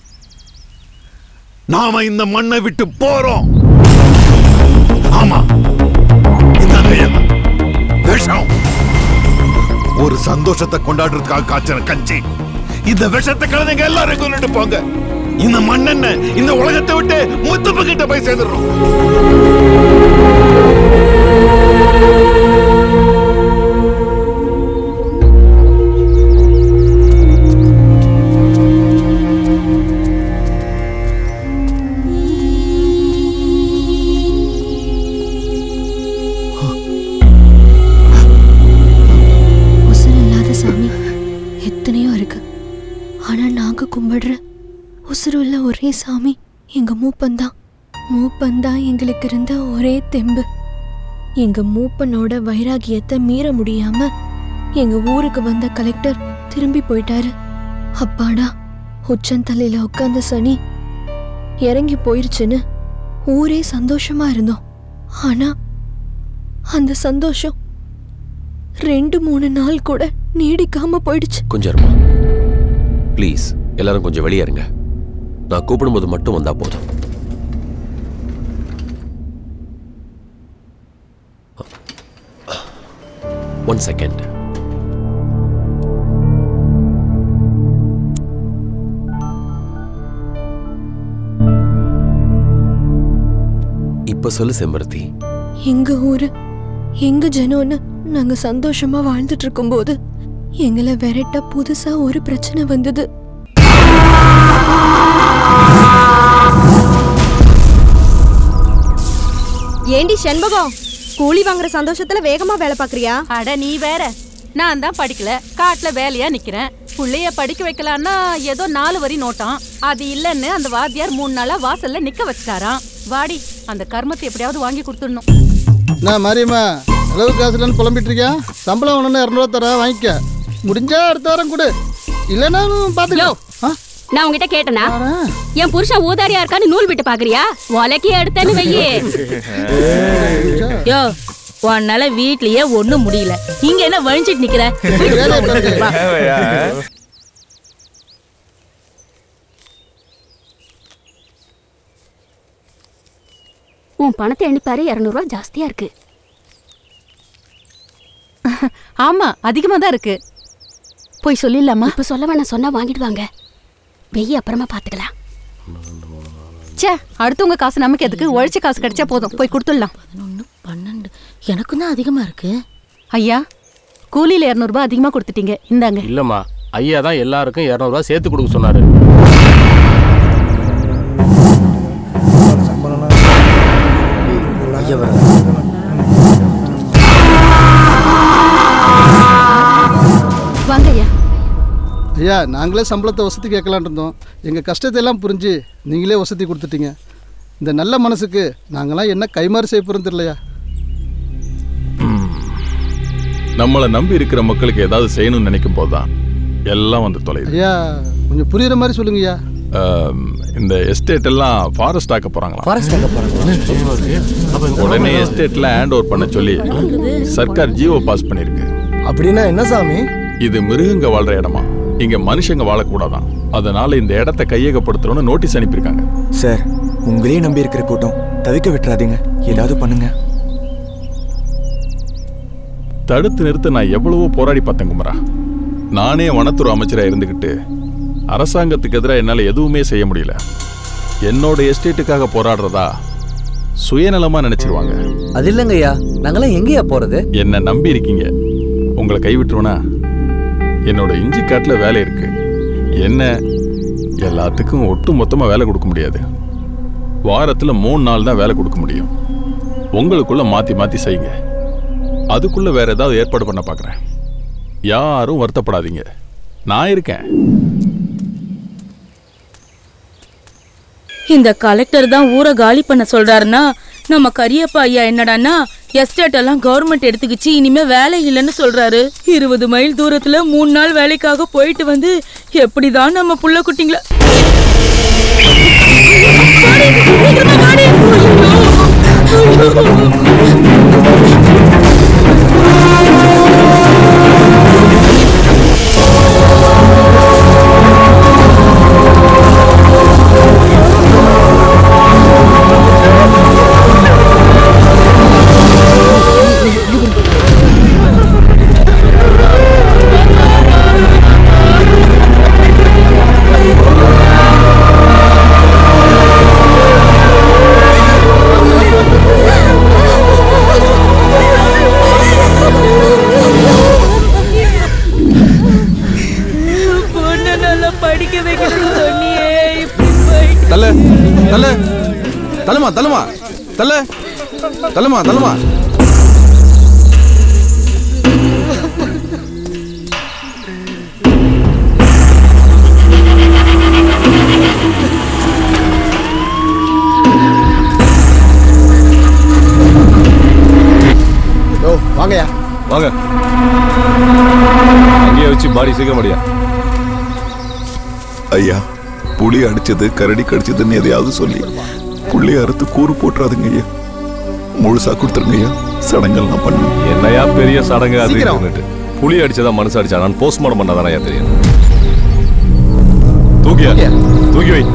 நாம இந்த மண்ணை விட்டு போறோம் ஆமா இந்தாங்க ஐயா. விஷம் ஒரு சந்தோஷத்தை கொண்டாடுறதுக்காக காய்ச்சற கஞ்சி இந்த விஷத்தை கலந்துங்க எல்லாரும் கொண்டுட்டு போங்க இந்த மண்ணெண்ண இந்த உலகத்தை விட்டு முத்துப்பு கிட்ட போய் சேர்ந்துடுறோம் உசுர் இல்லாத சாமி எத்தனையோ இருக்கு ஆனா நாங்க கும்பிடுற உசுர் உள்ள ஒரே சாமி எங்க மூப்பன்தான் மூப்பன்தான் எங்களுக்கு இருந்த ஒரே தெம்பு எங்க மூப்பனோட வைராகியத்தை மீற முடியாம எங்க ஊருக்கு வந்த கலெக்டர் திரும்பி போயிட்டாரு அப்பாடா உச்சந்தலையில உட்கார்ந்த சனி இறங்கி போயிருச்சுன்னு ஊரே சந்தோஷமா இருந்தோம் ஆனா அந்த சந்தோஷம் ரெண்டு மூணு நாள் கூட நீடிக்காம போயிடுச்சு கொஞ்சம் இருமா ப்ளீஸ் எல்லாரும் கொஞ்சம் வெளியே இருங்க நான் கூப்பிடும்போது மட்டும் வந்தா போதும் ஒன் செகண்ட் இப்ப சொல்லு செம்பருத்தி எங்க ஊரு எங்க ஜனம்னு நாங்க சந்தோஷமா வாழ்ந்துட்டு இருக்கும்போது எங்களை விரட்ட புதுசா ஒரு பிரச்சனை வந்தது ஏண்டி செண்பகம் கூலி வாங்குற சந்தோஷத்துல வேகமா வேலை பாக்குறியா அட நீ வேற நான் தான் படிக்கல காட்டுல வேலையா நிக்கிறேன் புள்ளைய படிக்க வைக்கலான்னா ஏதோ நாலு வரி நோட்டான் அது இல்லைன்னு அந்த வாத்தியார் மூணு நாளா வாசல்ல நிக்க வச்சிட்டாராம் வாடி அந்த கர்மத்தை எப்படியாவது வாங்கி கொடுத்துடணும் நான் மாரியம்மா அளவு காசுலன்னு புலம்பிட்டு இருக்கியா சம்பளம் ஒன்று இரநூறுவா தரேன் வாங்கிக்க முடிஞ்சா அடுத்த வாரம் கொடு இல்லைன்னா பார்த்துக்கோ நான் உங்ககிட்ட கேட்டனா என் புருஷன் ஊதாரியா இருக்கான்னு நூல் விட்டு பாக்குறியா உலக்கி எடுத்தேன்னு வையே யோ உன்னால வீட்லயே ஒண்ணும் முடியல இங்க என்ன வழிஞ்சிட்டு நிக்கிற வா. உன் பணத்தை எண்ணிப்பாரு இரநூறுவா ஜாஸ்தியா இருக்கு ஆமா அதிகமா தான் இருக்கு போய் சொல்லிடலாமா இப்ப சொல்ல வேணாம் சொன்னா வாங்கிட்டு வாங்க வெய்ய அப்புறமா பாத்துக்கலாம் ச்சே அடுத்தவங்க காசு நமக்கு எதுக்கு உழைச்ச காசு கிடைச்சா போதும் போய் கொடுத்துடலாம் பன்னெண்டு எனக்கும் தான் அதிகமா இருக்கு ஐயா கூலியில இரநூறுபா அதிகமா கொடுத்துட்டீங்க இந்தாங்க இல்லம்மா ஐயா தான் எல்லாருக்கும் இரநூறுவா சேர்த்து கொடுக்க சொன்னாரு வாங்க ஐயா ஐயா நாங்களே சம்பளத்தை வசதி கேட்கலான் இருந்தோம் எங்கள் கஷ்டத்தை எல்லாம் புரிஞ்சு நீங்களே வசதி கொடுத்துட்டீங்க இந்த நல்ல மனசுக்கு நாங்களாம் என்ன கைமாறு செய்ய போகிறோம் தெரியலையா நம்மளை நம்பி இருக்கிற மக்களுக்கு ஏதாவது செய்யணும்னு நினைக்கும் போதுதான் எல்லாம் வந்து தொலையுது ஐயா கொஞ்சம் புரியுற மாதிரி சொல்லுங்கய்யா ஆம், இந்த எஸ்டேட் எல்லாம் ஃபாரஸ்ட் ஆக்க போறாங்களா ஃபாரஸ்ட் ஆக்க போறாங்க உடனே எஸ்டேட்ல ஹேண்ட் ஓவர் பண்ண சொல்லி சர்க்கார் ஜியோ பாஸ் பண்ணிருக்கு அப்படின்னா என்ன சாமி இது மிருகங்க வாழ்ற இடமா இங்க மனுஷங்க வாழக்கூடாதான் அதனால இந்த இடத்த கையகப்படுத்துறோம்னு நோட்டீஸ் அனுப்பியிருக்காங்க சார் உங்களையே நம்பி இருக்கிற கூட்டம் தவிக்க விட்டுறாதீங்க ஏதாவது பண்ணுங்க தடுத்து நிறுத்த நான் எவ்வளவோ போராடி பார்த்தேன் குமரா நானே வனத்துறை அமைச்சரா இருந்துகிட்டு அரசாங்கத்துக்கு எதிராக என்னால் எதுவுமே செய்ய முடியல என்னோட எஸ்டேட்டுக்காக போராடுறதா சுயநலமா நினைச்சிருவாங்க அது இல்லைங்க ஐயா நாங்கெல்லாம் எங்கேயா போறது என்ன நம்பி இருக்கீங்க உங்களை கைவிட்டுருவனா என்னோட இஞ்சி காட்டில் வேலை இருக்கு என்ன எல்லாத்துக்கும் ஒட்டு மொத்தமா வேலை கொடுக்க முடியாது வாரத்துல மூணு நாள் தான் வேலை கொடுக்க முடியும் உங்களுக்குள்ள மாத்தி மாத்தி செய்யுங்க அதுக்குள்ள வேற ஏதாவது ஏற்பாடு பண்ண பார்க்குறேன் யாரும் வருத்தப்படாதீங்க நான் இருக்கேன் இந்த கலெக்டர் தான் ஊரை காலி பண்ண சொல்றாருன்னா நம்ம கரியப்பா ஐயா என்னடான்னா எஸ்டேட் எல்லாம் கவர்மெண்ட் எடுத்துக்கிச்சு இனிமே வேலை இல்லைன்னு சொல்றாரு இருபது மைல் தூரத்துல மூணு நாள் வேலைக்காக போயிட்டு வந்து எப்படிதான் நம்ம புள்ள குட்டிங்கள பொண்ணு நல்லா படிக்க வைக்கணும்னு சொன்னியே இப்படி போயிட்டு தல தல தலமா தலமா தல தலமா தலமா ஓ வாங்கயா வாங்க அங்கேயே வச்சு பாடி சீக்கிரம் முடியா ஐயா புலி அடிச்சது கரடி கடிச்சதுன்னு எதையாவது சொல்லி புள்ளி அறுத்து கூறு போட்டுறாதுங்க ஐயா முழுசா கொடுத்துருங்க ஐயா சடங்கெல்லாம் பண்ணு என்னையா பெரிய சடங்கு அது சீக்கிரம். இதுன்னுட்டு. புலி அடிச்சதா மனசு அடிச்சா நான் போஸ்ட்மார்ட்டம் பண்ணாதானயா தெரியும் தூக்கியா தூக்கி வை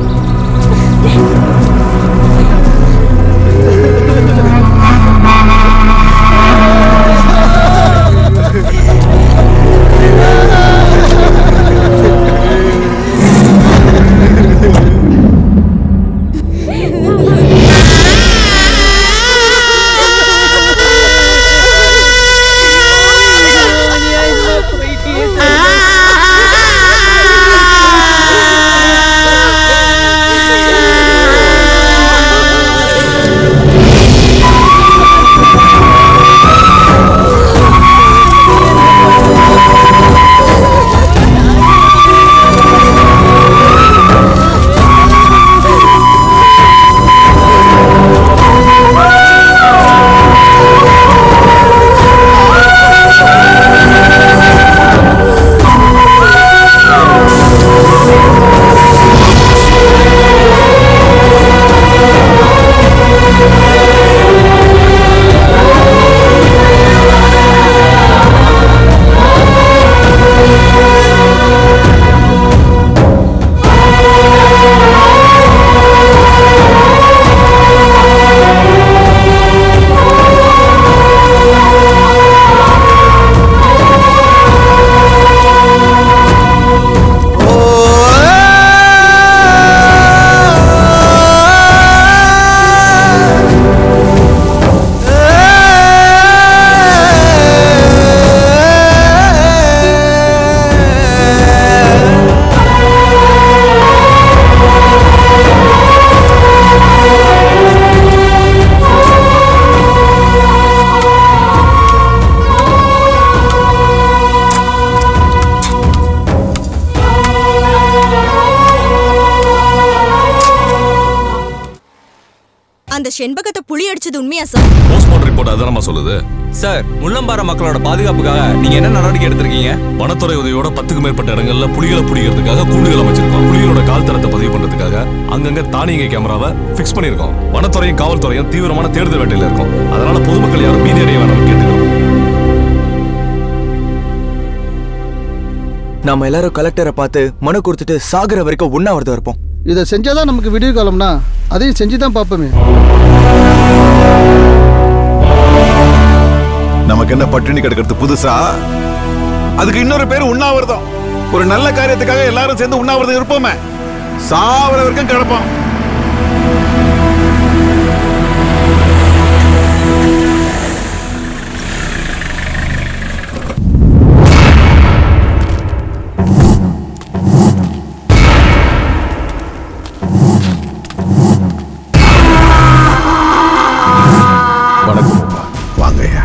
போயிட்டே அந்த செண்பகத்தை புளி அடிச்சது உண்மையா சார் போஸ்ட்மார்ட்டம் ரிப்போர்ட் அதானமா சொல்லுது சார் முள்ளம்பாற மக்களோட பாதுகாப்புக்காக நீங்க என்ன நடவடிக்கை எடுத்திருக்கீங்க வனத்துறை உதவியோட பத்துக்கு மேற்பட்ட இடங்கள்ல புலிகளை பிடிக்கிறதுக்காக கூண்டுகள் அமைச்சிருக்கோம் புலிகளோட கால் தரத்தை பதிவு பண்றதுக்காக அங்கங்க தானியங்கி கேமராவை ஃபிக்ஸ் பண்ணிருக்கோம் வனத்துறையும் காவல்துறையும் தீவிரமான தேடுதல் வேட்டையில இருக்கும் அதனால பொதுமக்கள் யாரும் பீதி அடைய வேணாம்னு கேட்டுக்கிறோம் நாம எல்லாரும் கலெக்டரை பார்த்து மனு கொடுத்துட்டு சாகுற வரைக்கும் உண்ணாவிரதம் இருப்போம் இதை செஞ்சாதான் நமக்கு விடிய காலம்னா அதையும் செஞ்சு தான் பார்ப்போமே நமக்கு என்ன பட்டினி கிடக்கிறது புதுசா அதுக்கு இன்னொரு பேர் உண்ணாவிரதம் ஒரு நல்ல காரியத்துக்காக எல்லாரும் சேர்ந்து உண்ணாவிரதம் இருப்போமே சாவர வரைக்கும் கிடப்போம் வணக்கம் அப்பா வாங்கய்யா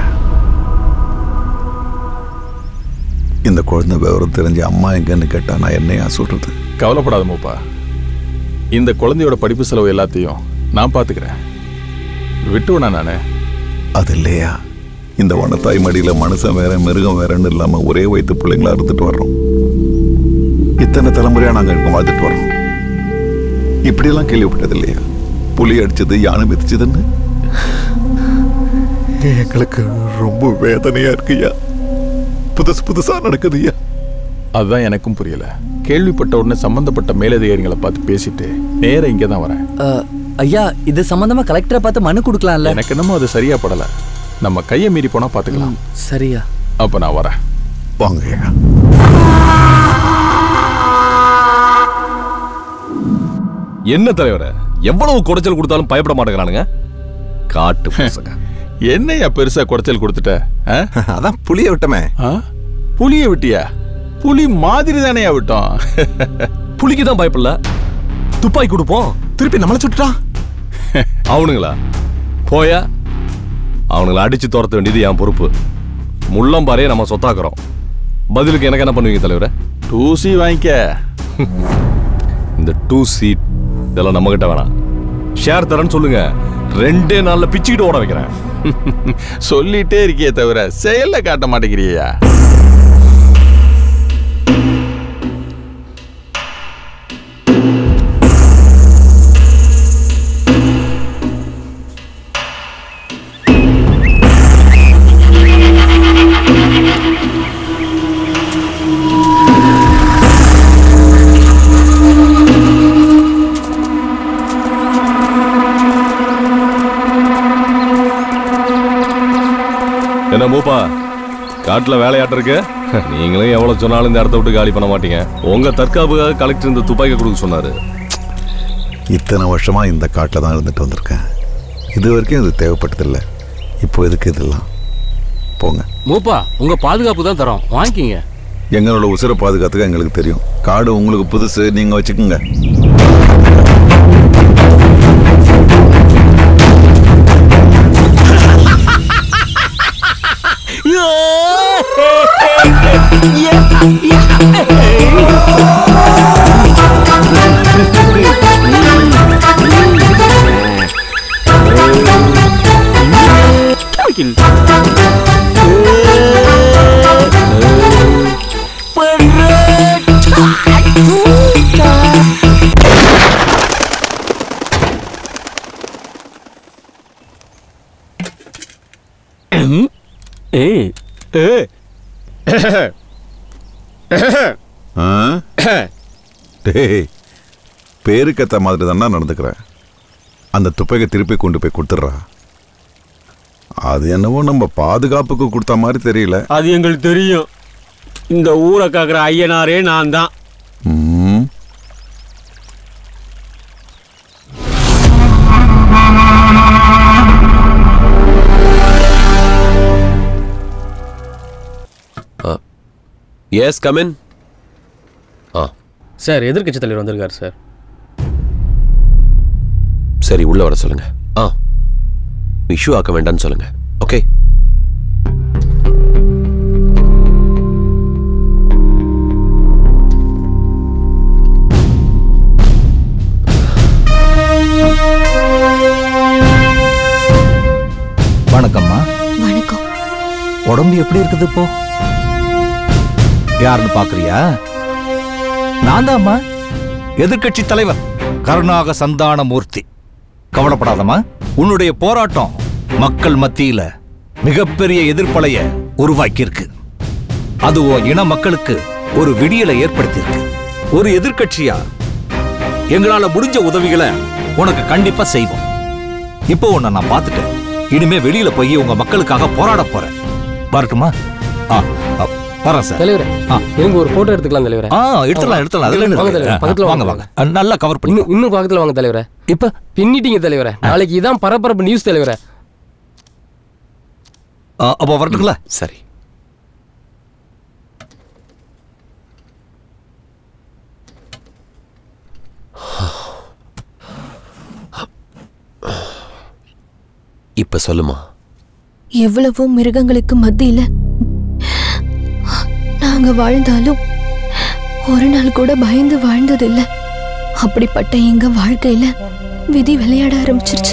இந்த குழந்தை விவரம் தெரிஞ்சு அம்மா எங்கன்னு கேட்டா நான் என்னையா சொல்றது கவலைப்படாத மூப்பா இந்த குழந்தையோட படிப்பு செலவு எல்லாத்தையும் நான் பார்த்துக்கிறேன் விட்டுவனா நானே அது இல்லையா இந்த வனத்தாய் மடியில மனுஷன் வேற மிருகம் வேறன்னு இல்லாம ஒரே வயிற்று பிள்ளைங்களா இருந்துட்டு வர்றோம் இத்தனை தலைமுறையா நாங்க இங்க வாழ்ந்துட்டு வர்றோம் இப்படியெல்லாம் கேள்விப்பட்டது இல்லையா புலி அடிச்சது யானை மிதிச்சதுன்னு எங்களுக்கு ரொம்ப வேதனையா இருக்குய்யா புதுசு புதுசா நடக்குதுய்யா அதுதான் எனக்கும் புரியல கேள்விப்பட்ட உடனே சம்பந்தப்பட்ட மேலதிகாரிகளை பார்த்து பேசிட்டு நேரா இங்கே தான் வரேன் ஐயா இது சம்பந்தமா கலெக்டரை பார்த்து மனு கொடுக்கலாம்ல எனக்கு என்னமோ அது சரியா படல நம்ம கையை மீறி போனா பாத்துக்கலாம் சரியா அப்ப நான் வரேன் வாங்கய்யா என்ன தலைவரே எவ்வளவு குடைச்சல் கொடுத்தாலும் பயப்பட மாட்டேங்கிறானுங்க காட்டு பசங்க என்னையா பெருசா குடைச்சல் கொடுத்துட்ட அதான் புளிய விட்டமே புலிய விட்டியா புலி மாதிரி தானேயா விட்டோம் புலிக்கு தான் பயப்படல துப்பாக்கி கொடுப்போம் திருப்பி நம்மள சுட்டுட்டான் அவனுங்களா போயா அவனுங்களை அடிச்சு துரத்த வேண்டியது என் பொறுப்பு முள்ளம்பாறையை நம்ம சொத்தாக்குறோம் பதிலுக்கு எனக்கு என்ன பண்ணுவீங்க தலைவரே டூசி வாங்கிக்க இந்த டூ சீட் இதெல்லாம் நம்ம கிட்ட வேணாம் ஷேர் தரேன்னு சொல்லுங்க ரெண்டே நாள்ல பிச்சுக்கிட்டு ஓட வைக்கிறேன் சொல்லிட்டே இருக்கியே தவிர செயல்ல காட்ட மாட்டேங்கிறியா என்ன மூப்பா காட்டுல வேலையாட்டு இருக்கு நீங்களும் எவ்வளவு சொன்னாலும் இந்த இடத்த விட்டு காலி பண்ண மாட்டீங்க உங்க தற்காப்புக்காக கலெக்டர் இந்த துப்பாக்கி கொடுக்க சொன்னாரு இத்தனை வருஷமா இந்த காட்டில் தான் இருந்துட்டு வந்திருக்கேன் இது வரைக்கும் இது தேவைப்பட்டதில்லை இப்போ எதுக்கு இதெல்லாம் போங்க மூப்பா உங்க பாதுகாப்பு தான் தரோம் வாங்கிக்கிங்க எங்களோட உசுரை பாதுகாத்துக்க எங்களுக்கு தெரியும் காடு உங்களுக்கு புதுசு நீங்க வச்சுக்கோங்க ஆ? டேய் பேருக்கேத்த மாதிரி தானே நடந்துக்கிறேன் அந்த துப்பையை திருப்பி கொண்டு போய் கொடுத்துட்றா அது என்னவோ நம்ம பாதுகாப்புக்கு கொடுத்த மாதிரி தெரியல அது எங்களுக்கு தெரியும் இந்த ஊரை காக்குற ஐயனாரே நான் தான் ம் எஸ் கமின் ஆ சார் எதிர்க்கட்சி தலைவர் வந்திருக்காரு சார் சரி உள்ள வர சொல்லுங்க ஆ இஷ்யூ ஆக்க வேண்டாம்னு சொல்லுங்க ஓகே உடம்பு எப்படி இருக்குது இப்போ யாருன்னு பாக்குறியா நான் தான்மா எதிர்க்கட்சி தலைவர் கருணாக சந்தான மூர்த்தி கவலைப்படாதம்மா உன்னுடைய போராட்டம் மக்கள் மத்தியில மிகப்பெரிய எதிர்ப்பலைய உருவாக்கியிருக்கு அது உன் இன மக்களுக்கு ஒரு விடியலை ஏற்படுத்தியிருக்கு ஒரு எதிர்க்கட்சியா எங்களால முடிஞ்ச உதவிகளை உனக்கு கண்டிப்பா செய்வோம் இப்போ உன்னை நான் பார்த்துட்டேன் இனிமே வெளியில போய் உங்க மக்களுக்காக போராட போறேன் வரட்டுமா ஆ ஆ, வரேன் சார் தலைவரே இருங்க ஒரு போட்டோ எடுத்துக்கலாம் தலைவரே ஆ எடுத்துலாம் எடுத்துலாம் அதுல என்ன வாங்க இருக்கு? தலைவரே ஆ, பக்கத்துல வாங்க வாங்க ஆ, நல்லா கவர் பண்ணி இன்னும் இன்னும் பக்கத்துல வாங்க தலைவரே இப்ப பின்னிட்டீங்க தலைவரே நாளைக்கு இதான் பரபரப்பு நியூஸ் தலைவரே அப்போ வரட்டுங்களா சரி இப்ப சொல்லுமா எவ்வளவோ மிருகங்களுக்கு மத்தியில நாங்க வாழ்ந்தாலும் ஒரு நாள் கூட பயந்து வாழ்ந்ததில்ல அப்படிப்பட்ட எங்க வாழ்க்கையில விதி விளையாட ஆரம்பிச்சிருச்சு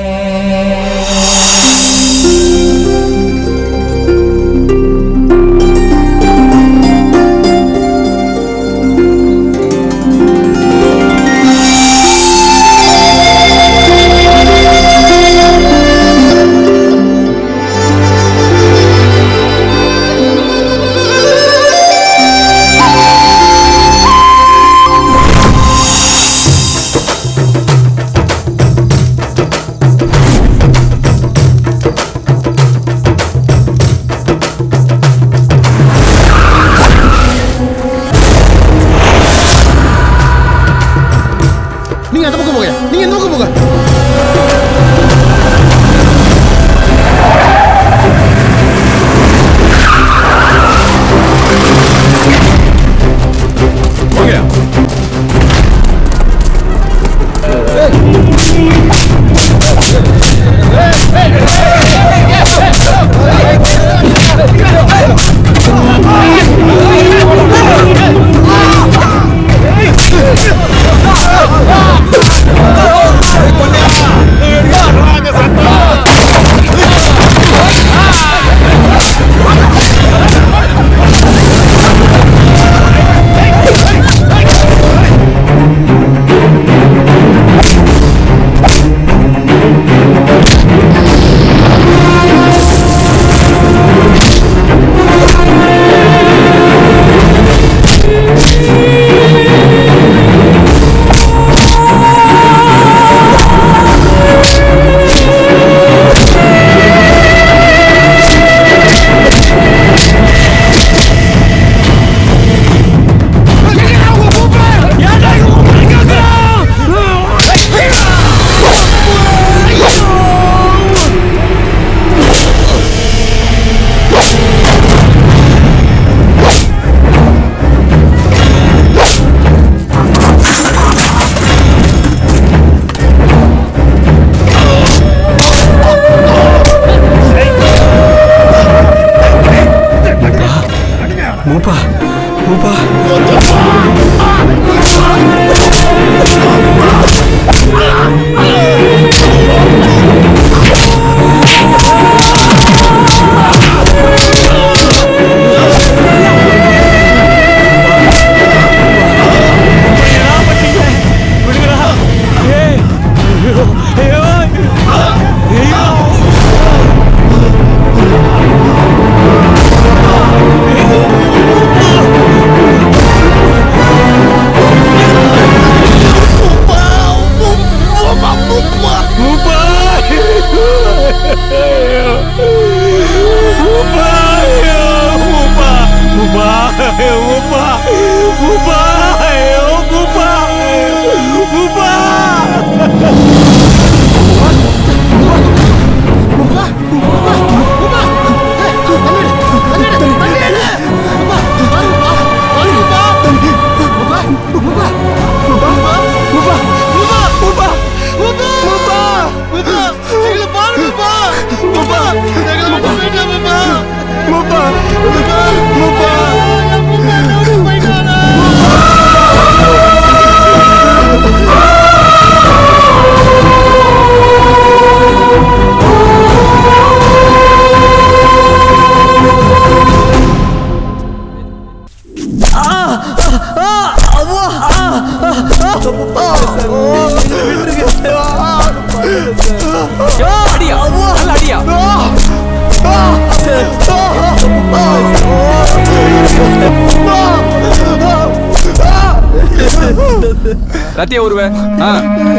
ரத்திய உருவ ஆ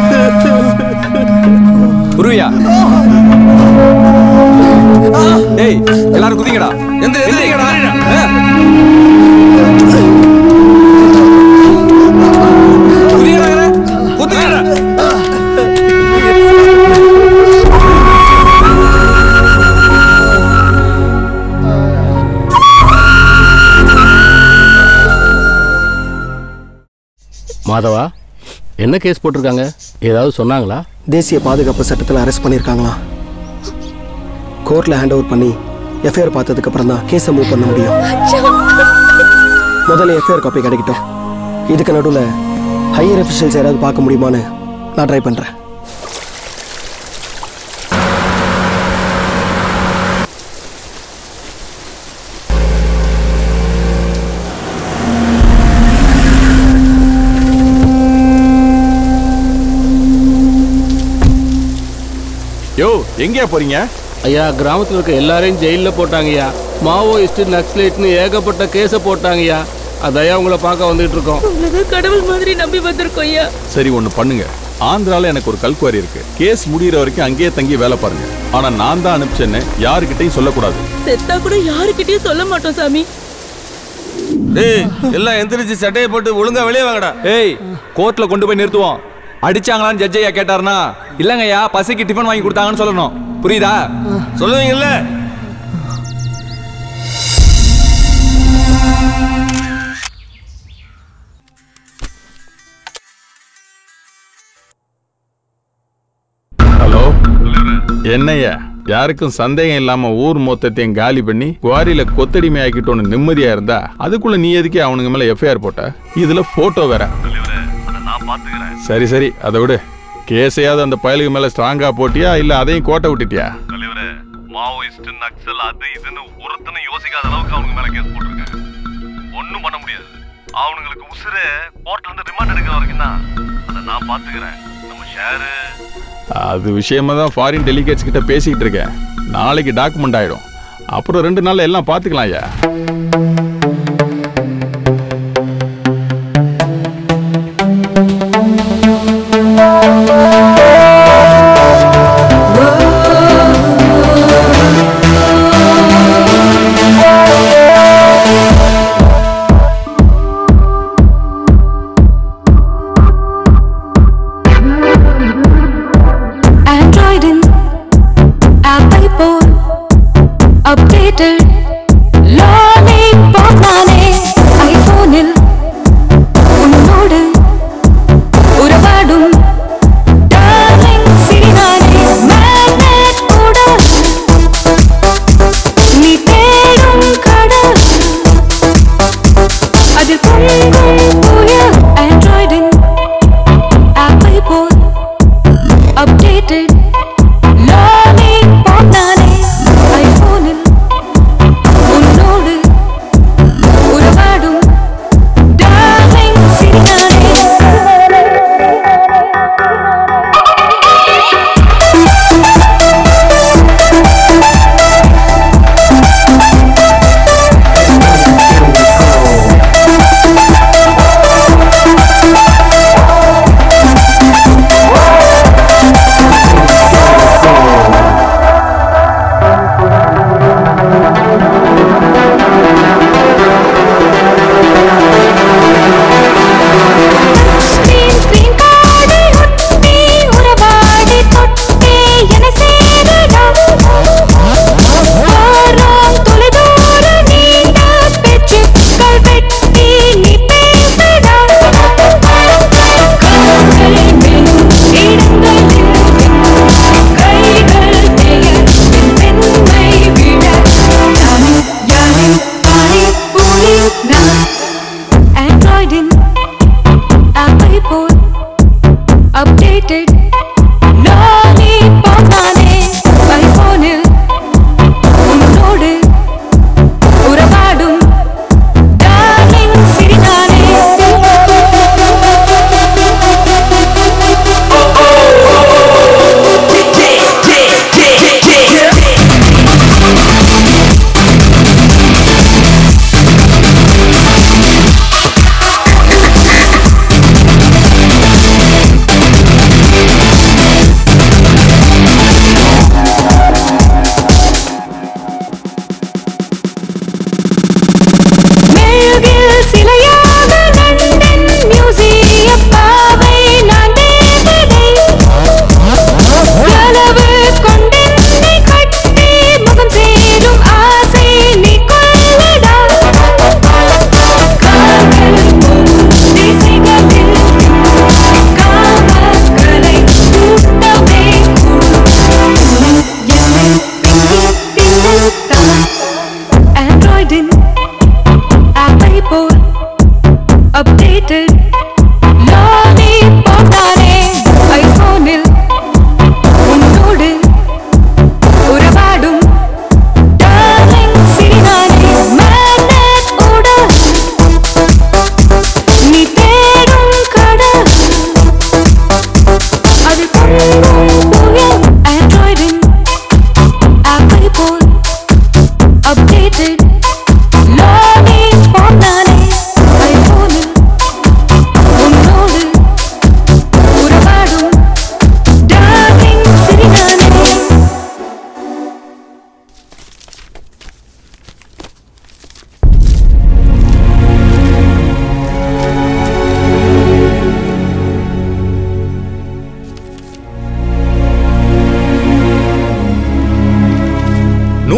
உருவியா டேய் எல்லாரும் குதிங்கடா எந்திரிங்கடா ஆ. குதிங்கடா குதிங்கடா மாதவா என்ன கேஸ் போட்டிருக்காங்க ஏதாவது சொன்னாங்களா தேசிய பாதுகாப்பு சட்டத்தில் அரெஸ்ட் பண்ணியிருக்காங்களா கோர்ட்டில் ஹேண்ட் ஓவர் பண்ணி எஃப்ஐஆர் பார்த்ததுக்கு அப்புறம் தான் கேஸை மூவ் பண்ண முடியும் முதல்ல எஃப்ஐஆர் காப்பி கிடைக்கட்டும் இதுக்கு நடுவில் ஹையர் அஃபிஷியல்ஸ் யாராவது பார்க்க முடியுமான்னு நான் ட்ரை பண்ணுறேன் யோ எங்கேயா போறீங்க ஐயா கிராமத்தில் இருக்க எல்லாரையும் ஜெயிலில் போட்டாங்கய்யா மாவோயிஸ்ட் நக்ஸலைட்னு ஏகப்பட்ட கேஸை போட்டாங்கய்யா அதையா உங்களை பார்க்க வந்துட்டு இருக்கோம் உங்களை கடவுள் மாதிரி நம்பி வந்திருக்கோம் ஐயா சரி ஒண்ணு பண்ணுங்க ஆந்திரால எனக்கு ஒரு கல்குவாரி இருக்கு கேஸ் முடியிற வரைக்கும் அங்கேயே தங்கி வேலை பாருங்க ஆனா நான் தான் அனுப்பிச்சேன்னு யாருக்கிட்டையும் சொல்லக்கூடாது செத்தா கூட யாருக்கிட்டயும் சொல்ல மாட்டோம் சாமி டேய் எல்லாம் எந்திரிச்சு சட்டையை போட்டு ஒழுங்கா வெளியே வாங்கடா ஏய் கோர்ட்ல கொண்டு போய் நிறுத்துவோம் அடிச்சாங்களான்னு ஜட்ஜ் ஐயா கேட்டாருனா இல்லங்கய்யா பசிக்கு டிஃபன் வாங்கி கொடுத்தாங்கன்னு சொல்லணும் புரியுதா சொல்லுவீங்கல்ல ஹலோ என்னய்யா யாருக்கும் சந்தேகம் இல்லாம ஊர் மொத்தத்தையும் காலி பண்ணி குவாரியில கொத்தடிமை ஆக்கிட்டோன்னு நிம்மதியா இருந்தா அதுக்குள்ள நீ எதுக்கே அவனுங்க மேல எஃப்ஐஆர் போட்ட இதுல போட்டோ வேற சரி சரி அதை விடு கேஸையாவது அந்த பயலுக்கு மேல ஸ்ட்ராங்கா போட்டியா இல்ல அதையும் கோட்டை விட்டுட்டியா மாவோயிஸ்ட் நக்சல் அது இதுன்னு ஒருத்தனும் யோசிக்காத அளவுக்கு அவனுங்க மேல கேஸ் போட்டிருக்காங்க ஒண்ணும் பண்ண முடியாது அவனுங்களுக்கு உசுரு கோர்ட்ல இருந்து ரிமாண்ட் எடுக்கிற வரைக்கும் தான் அதை நான் பாத்துக்கிறேன் நம்ம ஷேரு அது விஷயமா தான் ஃபாரின் டெலிகேட்ஸ் கிட்ட பேசிக்கிட்டு இருக்கேன் நாளைக்கு டாக்குமெண்ட் ஆயிடும் அப்புறம் ரெண்டு நாள்ல எல்லாம் பாத்துக்கலாம் ஐயா ஆண்ட்ராய்டின் ஆப்பை போல் அப்டேட்டட் லாலிபாப்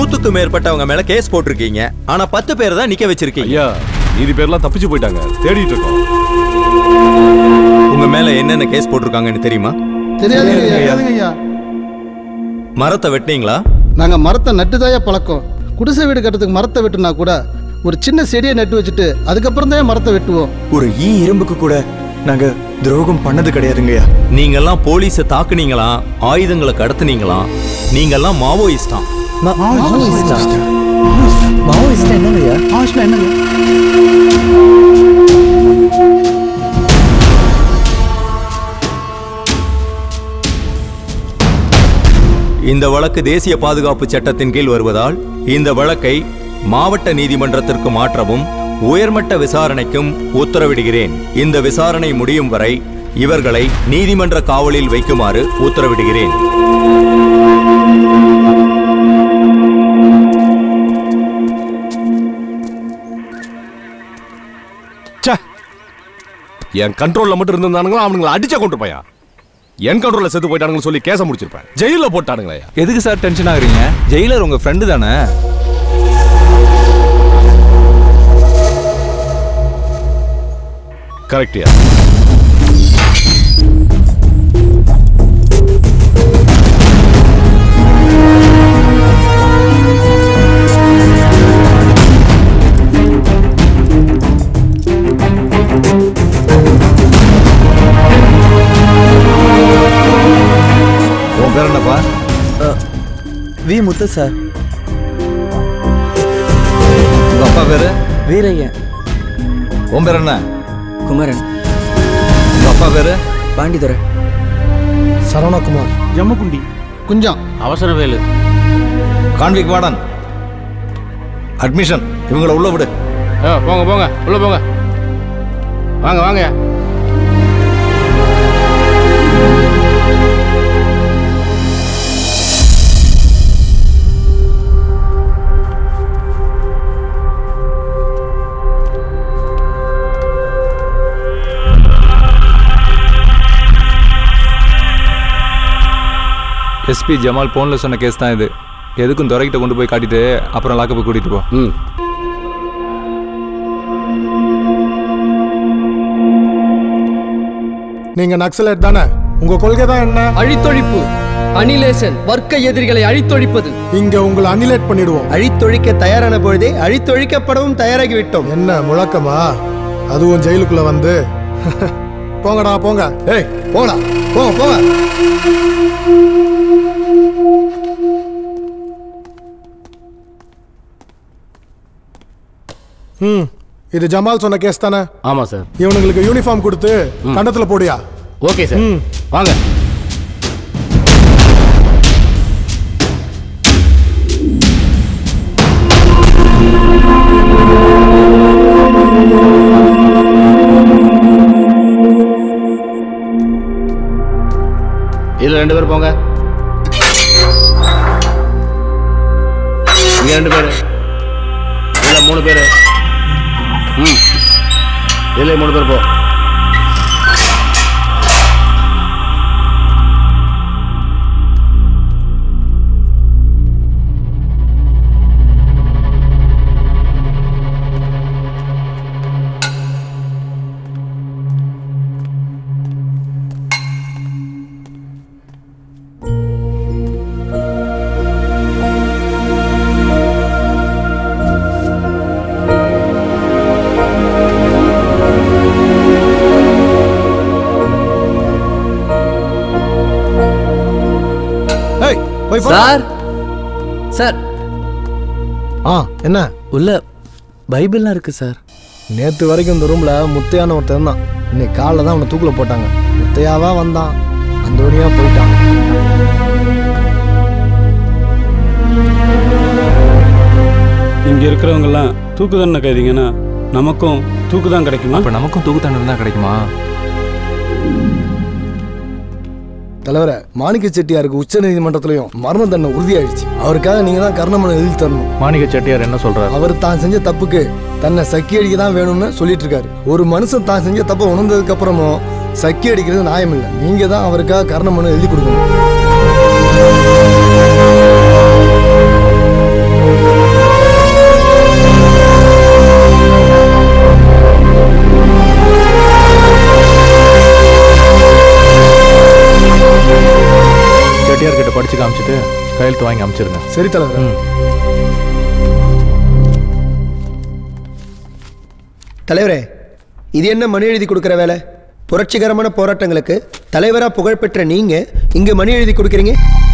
நூத்துக்கு மேற்பட்டவங்க மேல கேஸ் போட்டிருக்கீங்க ஆனா பத்து பேர் தான் நிக்க வச்சிருக்கீங்க ஐயா மீதி பேர்லாம் தப்பிச்சு போயிட்டாங்க தேடிட்டு இருக்கோம் உங்க மேல என்னென்ன கேஸ் போட்டிருக்காங்கன்னு தெரியுமா தெரியாதுங்க ஐயா, தெரியாதுங்க ஐயா மரத்தை வெட்டினீங்களா நாங்க மரத்தை நட்டுதாயா பழக்கம் குடிசை வீடு கட்டுறதுக்கு மரத்தை வெட்டுனா கூட ஒரு சின்ன செடியை நட்டு வச்சுட்டு அதுக்கப்புறம் தான் மரத்தை வெட்டுவோம் ஒரு ஈ இரும்புக்கு கூட நாங்க துரோகம் பண்ணது கிடையாதுங்கய்யா நீங்கெல்லாம் போலீஸை தாக்குனீங்களா ஆயுதங்களை கடத்துனீங்களா நீங்கெல்லாம் மாவோயிஸ்டாம் மாவோயிஸ்ட் என்னங்கய்யா மாவோயிஸ்ட் என்னங்க இந்த வழக்கு தேசிய பாதுகாப்பு சட்டத்தின் கீழ் வருவதால் இந்த வழக்கை மாவட்ட நீதிமன்றத்திற்கு மாற்றவும் உயர்மட்ட விசாரணைக்கும் உத்தரவிடுகிறேன் இந்த விசாரணை முடியும் வரை இவர்களை நீதிமன்ற காவலில் வைக்குமாறு உத்தரவிடுகிறேன் என் கண்ட்ரோல்ல மட்டும் இருந்திருந்தானுங்களா அவனுங்களை அடிச்சா கொண்டு போயா என் கண்ட்ரோல்ல செத்து போயிட்டானுங்கன்னு சொல்லி கேச முடிச்சிருப்பேன் ஜெயில போட்டானுங்களே எதுக்கு சார் டென்ஷன் ஆகுறீங்க ஜெயிலர் உங்க ஃப்ரெண்டு தானே கரெக்டியா உன் பேர் என்னப்பா வி முத்து சார் உங்க அப்பா பேரு வீரையன் உன் பேர் என்ன குமரன் உங்க அப்பா பேரு பாண்டிதுரை சரவணகுமார் ஜம்முகுண்டி குஞ்சம் அவசர வேலு கான்விக் வார்டன் அட்மிஷன் இவங்கள உள்ள விடு ஆ, போங்க போங்க உள்ள போங்க வாங்க வாங்க எஸ்பி ஜமால் போன்ல சொன்ன கேஸ் தான் இது எதுக்கும் துறைக்கிட்ட கொண்டு போய் காட்டிட்டு அப்புறம் லாக்கப்பு கூட்டிட்டு போ ம் நீங்க நக்சலைட் தானே உங்க கொள்கை தான் என்ன அழித்தொழிப்பு அனிலேசன் வர்க்க எதிரிகளை அழித்தொழிப்பது இங்க உங்களை அனிலேட் பண்ணிடுவோம் அழித்தொழிக்க தயாரான பொழுதே அழித்தொழிக்கப்படவும் தயாராகி விட்டோம் என்ன முழக்கமா அதுவும் ஜெயிலுக்குள்ள வந்து போங்கடா போங்க ஏய் போடா போங்க போங்க ம் இது ஜமால் சொன்ன கேஸ் தானே ஆமா சார் இவனுங்களுக்கு யூனிஃபார்ம் கொடுத்து கண்டத்துல போடியா ஓகே சார் ம். வாங்க இதுல ரெண்டு பேர் போங்க இங்க ரெண்டு பேரு இதுல மூணு பேரு ம் இதுல மூணு பேர் போ ஏய் போய் சார் சார் ஆ என்ன உள்ள பைபிள்லாம் இருக்கு சார் நேத்து வரைக்கும் இந்த ரூம்ல முத்தையான ஒருத்தன் இருந்தான் இன்னைக்கு காலைல தான் அவனை தூக்குல போட்டாங்க முத்தையாவா வந்தான் அந்த வழியா போயிட்டான் இங்க இருக்கிறவங்கெல்லாம் தூக்கு தண்டனை கைதிங்கன்னா நமக்கும் தூக்கு தான் கிடைக்குமா அப்ப நமக்கும் தூக்கு தண்டனை தான் கிடைக்குமா தலைவர மாணிக்க செட்டியாருக்கு உச்ச நீதிமன்றத்திலையும் மரண தண்டனை உறுதியாயிடுச்சு அவருக்காக நீங்க தான் கர்ணமனை எழுதி தரணும் மாணிக்க செட்டியார் என்ன சொல்றாரு அவர் தான் செஞ்ச தப்புக்கு தன்னை சக்கி அடிக்க தான் வேணும்னு சொல்லிட்டு இருக்காரு ஒரு மனுஷன் தான் செஞ்ச தப்பை உணர்ந்ததுக்கு அப்புறமும் சக்கி அடிக்கிறது நியாயம் இல்லை நீங்க தான் அவருக்காக கர்ணமனு எழுதி கொடுக்கணும் கையெழுத்து வாங்கி அமைச்சிருங்க சரி தலைவர் தலைவரே இது என்ன மனு எழுதி கொடுக்குற வேலை புரட்சிகரமான போராட்டங்களுக்கு தலைவரா புகழ்பெற்ற நீங்க இங்க மனு எழுதி கொடுக்குறீங்க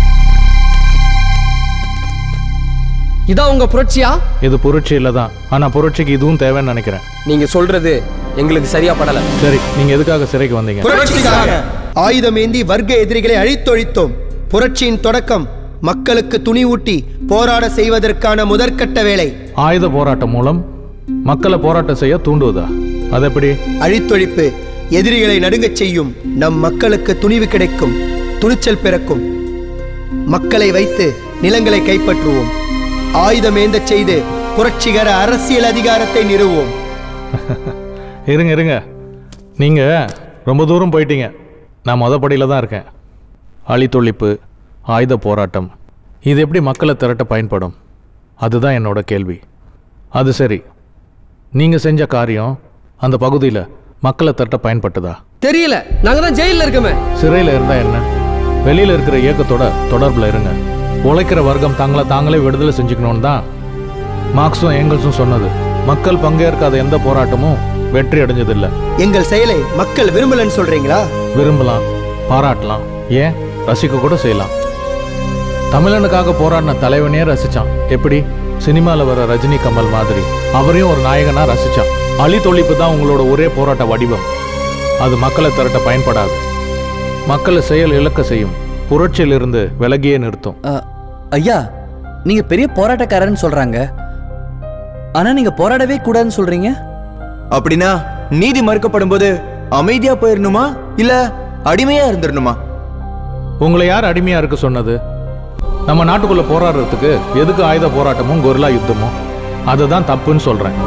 இதான் உங்க புரட்சியா இது புரட்சி இல்லை தான் ஆனால் புரட்சிக்கு இதுவும் தேவைன்னு நினைக்கிறேன் நீங்க சொல்றது எங்களுக்கு சரியா படல சரி நீங்கள் எதுக்காக சிறைக்கு வந்தீங்க புரட்சிக்காக ஆயுதமேந்தி வர்க்க எதிரிகளை அழித்தொழித்தோம் புரட்சியின் தொடக்கம் மக்களுக்கு துணிவூட்டி போராட செய்வதற்கான முதற்கட்ட வேலை ஆயுத போராட்டம் மூலம் மக்களை போராட்டம் செய்ய தூண்டுவதா அது எப்படி அழித்தொழிப்பு எதிரிகளை நடுங்கச் செய்யும் நம் மக்களுக்கு துணிவு கிடைக்கும் துணிச்சல் பிறக்கும் மக்களை வைத்து நிலங்களை கைப்பற்றுவோம் ஆயுதமேந்தச் செய்து புரட்சிகர அரசியல் அதிகாரத்தை நிறுவுவோம் இருங்க இருங்க நீங்கள் ரொம்ப தூரம் போயிட்டீங்க நான் மொத படியில் தான் இருக்கேன் அழித்தொழிப்பு ஆயுத போராட்டம் இது எப்படி மக்களை திரட்ட பயன்படும் அதுதான் என்னோட கேள்வி அது சரி நீங்கள் செஞ்ச காரியம் அந்த பகுதியில் மக்களை திரட்ட பயன்பட்டதா தெரியல நாங்க தான் ஜெயில இருக்கோமே சிறையில் இருந்தால் என்ன வெளியில் இருக்கிற இயக்கத்தோட தொடர்பில் இருங்க உழைக்கிற வர்க்கம் தங்களை தாங்களே விடுதலை செஞ்சுக்கணும்னு தான் மார்க்ஸும் ஏங்கல்ஸும் சொன்னது மக்கள் பங்கேற்காத எந்த போராட்டமும் வெற்றி அடைஞ்சதில்லை எங்கள் செயலை மக்கள் விரும்பலன்னு சொல்றீங்களா விரும்பலாம் பாராட்டலாம் ஏன் ரசிக்க கூட செய்யலாம் தமிழனுக்காக போராடின தலைவனே ரசிச்சான் எப்படி சினிமாவில் வர ரஜினி கமல் மாதிரி அவரையும் ஒரு நாயகனா ரசிச்சான் அழி தொழிப்பு தான் உங்களோட ஒரே போராட்ட வடிவம் அது மக்களை திரட்ட பயன்படாது மக்களை செயல் இழக்க செய்யும் புரட்சியிலிருந்து விலகியே நிறுத்தும் ஐயா நீங்க பெரிய போராட்டக்காரன்னு சொல்றாங்க ஆனா நீங்க போராடவே கூடாதுன்னு சொல்றீங்க அப்படின்னா நீதி மறுக்கப்படும் போது அமைதியா போயிடணுமா இல்ல அடிமையா இருந்துடணுமா உங்களை யார் அடிமையா இருக்க சொன்னது நம்ம நாட்டுக்குள்ள போராடுறதுக்கு எதுக்கு ஆயுத போராட்டமும் கொரில்லா யுத்தமும் அதுதான் தப்புன்னு சொல்றேன்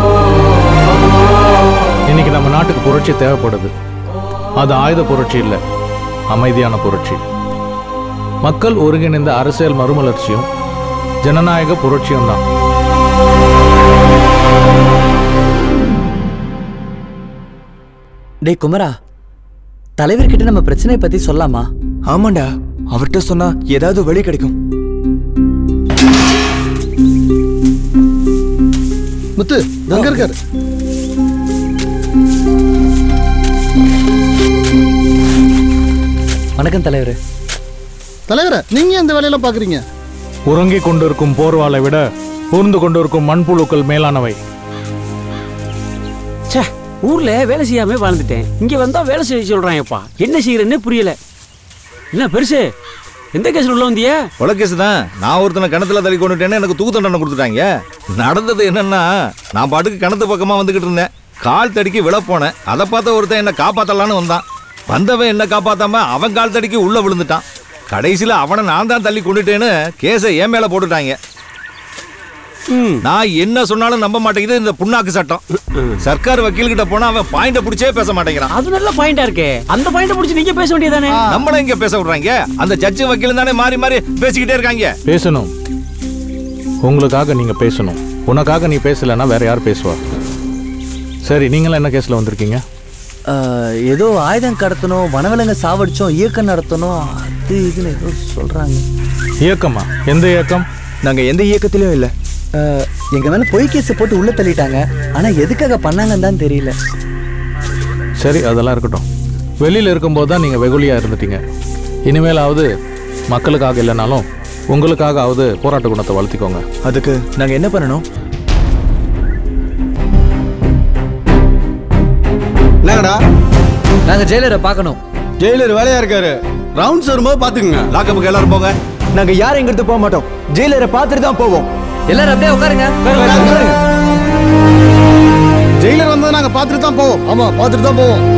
இன்னைக்கு நம்ம நாட்டுக்கு புரட்சி தேவைப்படுது அது ஆயுத புரட்சி இல்லை அமைதியான புரட்சி மக்கள் ஒருங்கிணைந்த அரசியல் மறுமலர்ச்சியும் ஜனநாயக புரட்சியும் தான் டேய் குமரா தலைவர்கிட்ட நம்ம பிரச்சனையை பத்தி சொல்லாமா ஆமாண்டா அவர்கிட்ட சொன்னா ஏதாவது வழி கிடைக்கும் முத்து அங்க இருக்காரு வணக்கம் தலைவர் தலைவரே நீங்க ஏன் இந்த வேலையெல்லாம் பாக்குறீங்க உறங்கிக் கொண்டிருக்கும் போர்வாளை விட ஊர்ந்து கொண்டிருக்கும் மண்புழுக்கள் மேலானவை ச்சே ஊர்ல வேலை செய்யாம வாழ்ந்துட்டேன் இங்க வந்தா வேலை செய்ய சொல்றாங்கப்பா என்ன செய்யறேன்னு புரியல என்ன பெருசு எந்த கேஸ்ல உள்ள வந்திய கொலைக்கேஸ் தான் நான் ஒருத்தனை கிணத்துல தள்ளி கொண்டுட்டேன்னு எனக்கு தூக்கு தண்டனை கொடுத்துட்டாங்க நடந்தது என்னன்னா நான் பாட்டுக்கு கிணத்து பக்கமா வந்துகிட்டு இருந்தேன் கால் தடிக்கு விழ போனேன் அதை பார்த்த ஒருத்தன் என்ன காப்பாத்தலான்னு வந்தான் வந்தவன் என்ன காப்பாத்தாம அவன் கால் தடிக்கு உள்ள விழுந்துட்டான் கடைசியில அவனை நான் தான் தள்ளி கொண்டுட்டேன்னு கேஸை என் மேல போட்டுட்டாங்க நான் என்ன சொன்னாலும் நம்ப மாட்டேங்குது இந்த புண்ணாக்கு சட்டம் சர்க்கார் வக்கீல் கிட்ட போனா அவன் பாயிண்ட பிடிச்சே பேச மாட்டேங்கிறான் அது நல்ல பாயிண்டா இருக்கே அந்த பாயிண்ட புடிச்சு நீங்க பேச வேண்டியதானே நம்மள இங்க பேச விடுறாங்க அந்த ஜட்ஜு வக்கீல் தானே மாறி மாறி பேசிக்கிட்டே இருக்காங்க பேசணும் உங்களுக்காக நீங்க பேசணும் உனக்காக நீ பேசலைன்னா வேற யார் பேசுவா சரி நீங்களாம் என்ன கேஸ்ல வந்திருக்கீங்க அஹ், ஏதோ ஆயுதம் கடத்தணும் வனவிலங்க சாவடிச்சோம் இயக்கம் நடத்தணும் அது இதுன்னு ஏதோ சொல்றாங்க இயக்கமா எந்த இயக்கம் நாங்க எந்த இயக்கத்திலும் இல்ல அஹ், எங்க மேல பொய் கேஸ் போட்டு உள்ள தள்ளிட்டாங்க ஆனா எதுக்காக பண்ணாங்கன்னு தான் தெரியல சரி அதெல்லாம் இருக்கட்டும் வெளியில் இருக்கும்போது தான் நீங்கள் வெகுளியாக இருந்துட்டீங்க இனிமேலாவது மக்களுக்காக இல்லைனாலும் உங்களுக்காகவது போராட்ட குணத்தை வளர்த்திக்கோங்க அதுக்கு நாங்க என்ன பண்ணணும் என்னங்கடா நாங்க ஜெயிலரை பார்க்கணும் ஜெயிலர் வேலையா இருக்காரு ரவுண்ட்ஸ் வரும்போது பாத்துக்குங்க லாக்கப்புக்கு எல்லாரும் போங்க நாங்க யாரும் எங்கிறது போக மாட்டோம் ஜெயிலரை பார்த்துட்டு தான் போவோம் எல்லாரும் அப்படியே உட்காருங்க ஜெயிலர் வந்ததை நாங்க பார்த்துட்டு தான் போவோம் ஆமா பார்த்துட்டு தான் போவோம்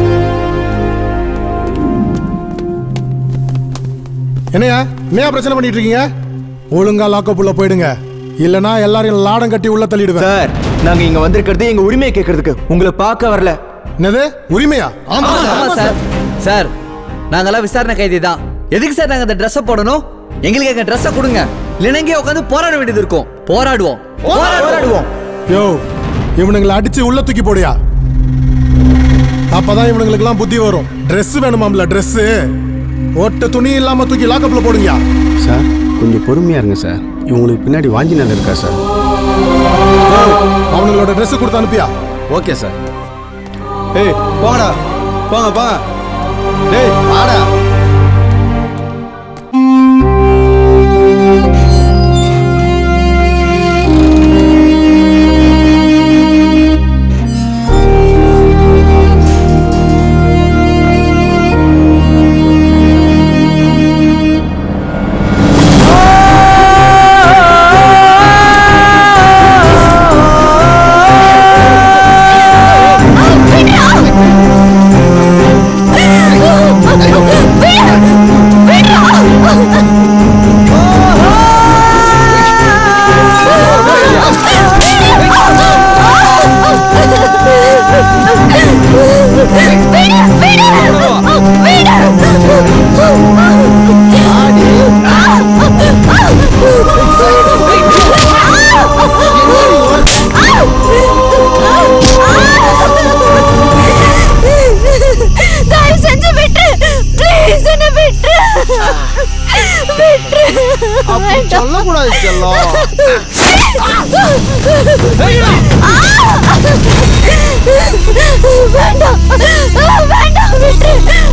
என்னையா என்னையா பிரச்சனை பண்ணிட்டு இருக்கீங்க ஒழுங்கா லாக்கப் உள்ள போயிடுங்க இல்லனா எல்லாரையும் லாடம் கட்டி உள்ள தள்ளிடுவேன் சார் நாங்க இங்க வந்திருக்கிறது எங்க உரிமையை கேட்கறதுக்கு உங்களை பார்க்க வரல என்னது உரிமையா ஆமா சார் சார் நாங்கெல்லாம் விசாரணை கைதி தான் எதுக்கு சார் நாங்க அந்த ட்ரெஸ்ஸை போடணும் எங்களுக்கு எங்க ட்ரெஸ்ஸை கொடுங்க இல்லைன்னா இங்கே உட்காந்து போராட வேண்டியது இருக்கும் போராடுவோம் போராடுவோம் யோ இவனுங்களை அடிச்சு உள்ள தூக்கி போடுயா அப்பதான் இவனுங்களுக்கெல்லாம் புத்தி வரும் Dress வேணுமாம்ல Dress ஒட்ட துணி இல்லாம தூக்கி லாக்கப்ல போடுங்க சார் கொஞ்சம் பொறுமையாக இருங்க சார் இவங்களுக்கு பின்னாடி வாஞ்சி நகர் இருக்கா சார் அவங்களோட ட்ரெஸ் கொடுத்து அனுப்பியா ஓகே சார் ஏய் போங்கடா போங்க போங்க டேய் வாடா தயவு செஞ்சு விட்டு ப்ளீஸ் என்ன விட்டு விட்டு சொல்லக்கூடாது செல்லம் வேண்டாம் வேண்டாம் விட்டு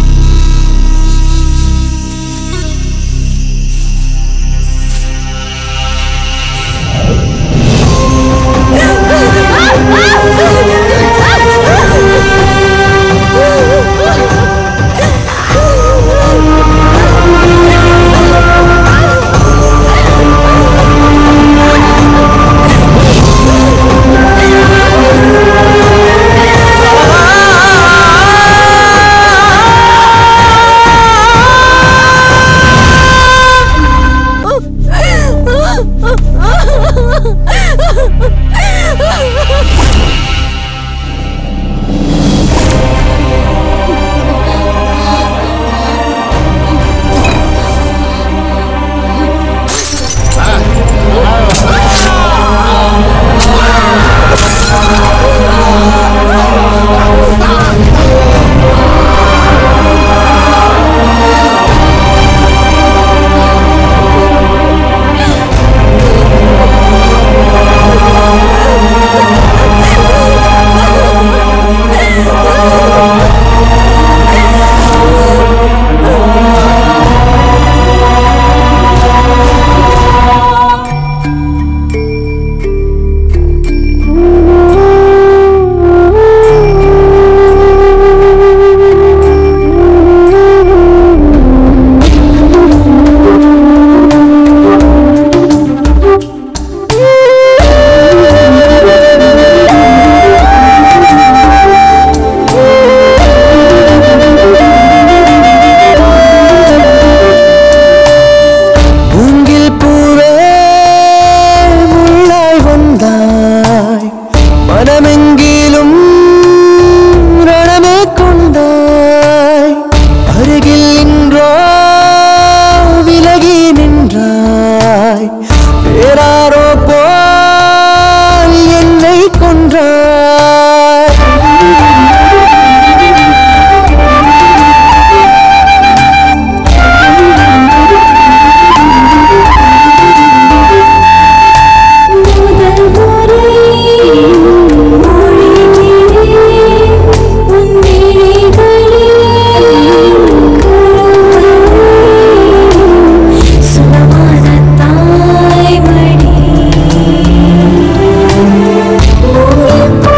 மூங்கில் பூவே முள்ளாய் வந்தாய் மனமெங்கிலும் ரணமே கொண்டாய் அருகில் நின்றோ விலகி நின்றாய் வேறாரோ போல் என்னை தாய்மடி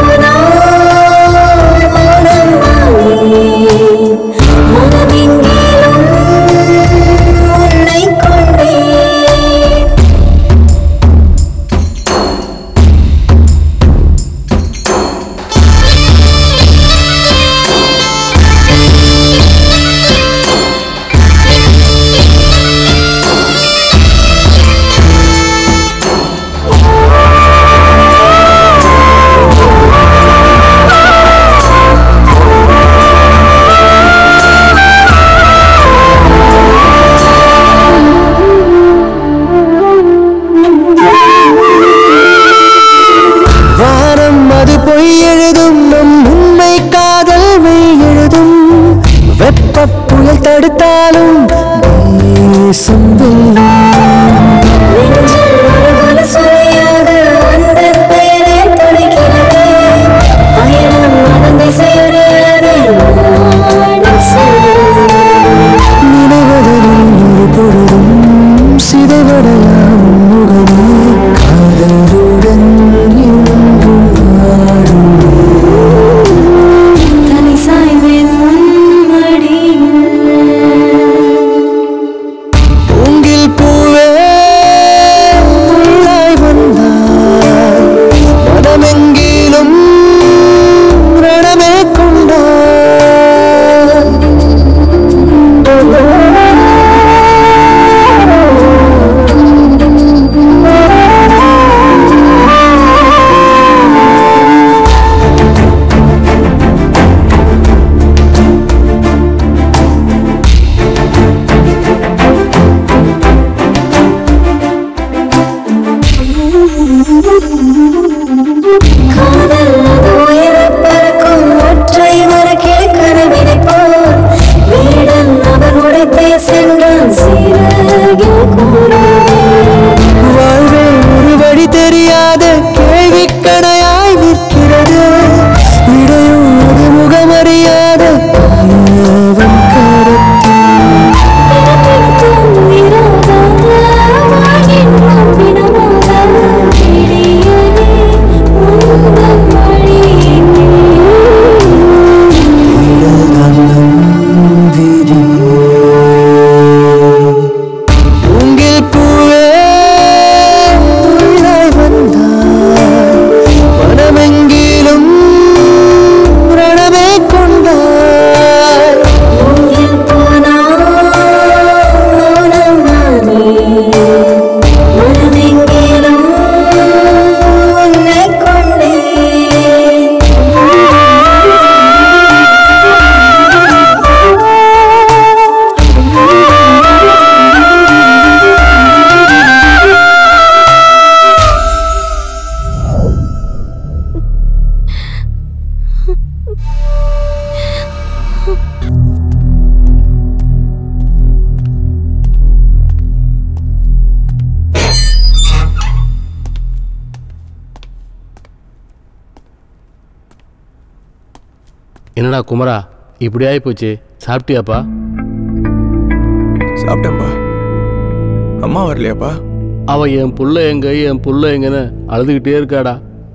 என்னடா குமரா இப்படி ஆகி போச்சு சாப்பிட்டியாப்பா சாப்பிட்டேன்ப்பா அம்மா வரலையாப்பா அவ என் புள்ள எங்க என் புள்ள எங்கன்னு அழுதுகிட்டே இருக்காடா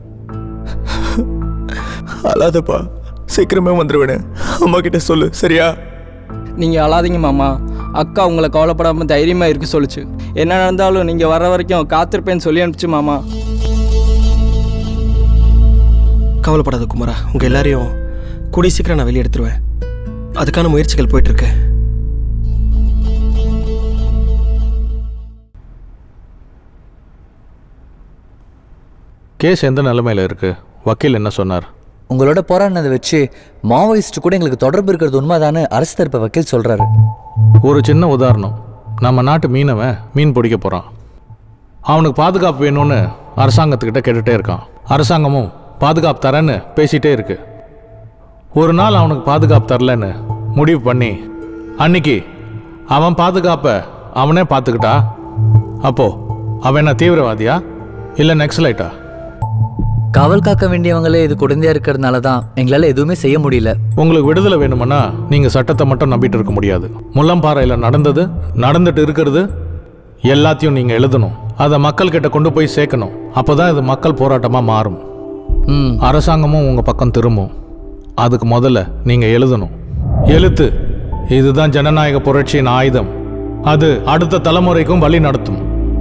அழாதப்பா சீக்கிரமே வந்துடுவேனே அம்மா கிட்ட சொல்லு சரியா நீங்கள் அழாதீங்க மாமா அக்கா உங்களை கவலைப்படாமல் தைரியமாக இருக்க சொல்லுச்சு என்ன நடந்தாலும் நீங்கள் வர வரைக்கும் காத்திருப்பேன்னு சொல்லி அனுப்பிச்சு மாமா கவலைப்படாத குமாரா உங்கள் எல்லாரையும் கூடிய சீக்கிரம் நான் வெளியே எடுத்துருவேன் அதுக்கான முயற்சிகள் போயிட்டுருக்கு கேஸ் எந்த நிலைமையில இருக்கு வக்கீல் என்ன சொன்னார் உங்களோட போராடினதை வச்சு மாவோயிஸ்ட் கூட எங்களுக்கு தொடர்பு இருக்கிறது உண்மைதானே அரசு தரப்பு வக்கீல் சொல்றாரு ஒரு சின்ன உதாரணம் நம்ம நாட்டு மீனவன் மீன் பிடிக்க போகிறான் அவனுக்கு பாதுகாப்பு வேணும்னு அரசாங்கத்துக்கிட்ட கேட்டுகிட்டே இருக்கான் அரசாங்கமும் பாதுகாப்பு தரேன்னு பேசிகிட்டே இருக்கு ஒரு நாள் அவனுக்கு பாதுகாப்பு தரலன்னு முடிவு பண்ணி அன்னைக்கு அவன் பாதுகாப்பை அவனே பார்த்துக்கிட்டா அப்போ அவன் என்ன தீவிரவாதியா இல்லை நெக்ஸலைட்டா காவல் காக்க வேண்டியவங்களே இது குழந்தையா இருக்கிறதுனால தான் எங்களால் எதுவுமே செய்ய முடியல உங்களுக்கு விடுதலை வேணும்னா நீங்க சட்டத்தை மட்டும் நம்பிட்டு இருக்க முடியாது முள்ளம்பாறையில் நடந்தது நடந்துட்டு இருக்கிறது எல்லாத்தையும் நீங்க எழுதணும் அதை மக்கள் கிட்ட கொண்டு போய் சேர்க்கணும் அப்பதான் இது மக்கள் போராட்டமா மாறும் அரசாங்கமும் உங்க பக்கம் திரும்பும் அதுக்கு முதல்ல நீங்க எழுதணும் எழுத்து இதுதான் ஜனநாயக புரட்சியின் ஆயுதம் அது அடுத்த தலைமுறைக்கும் வழி நடத்தும்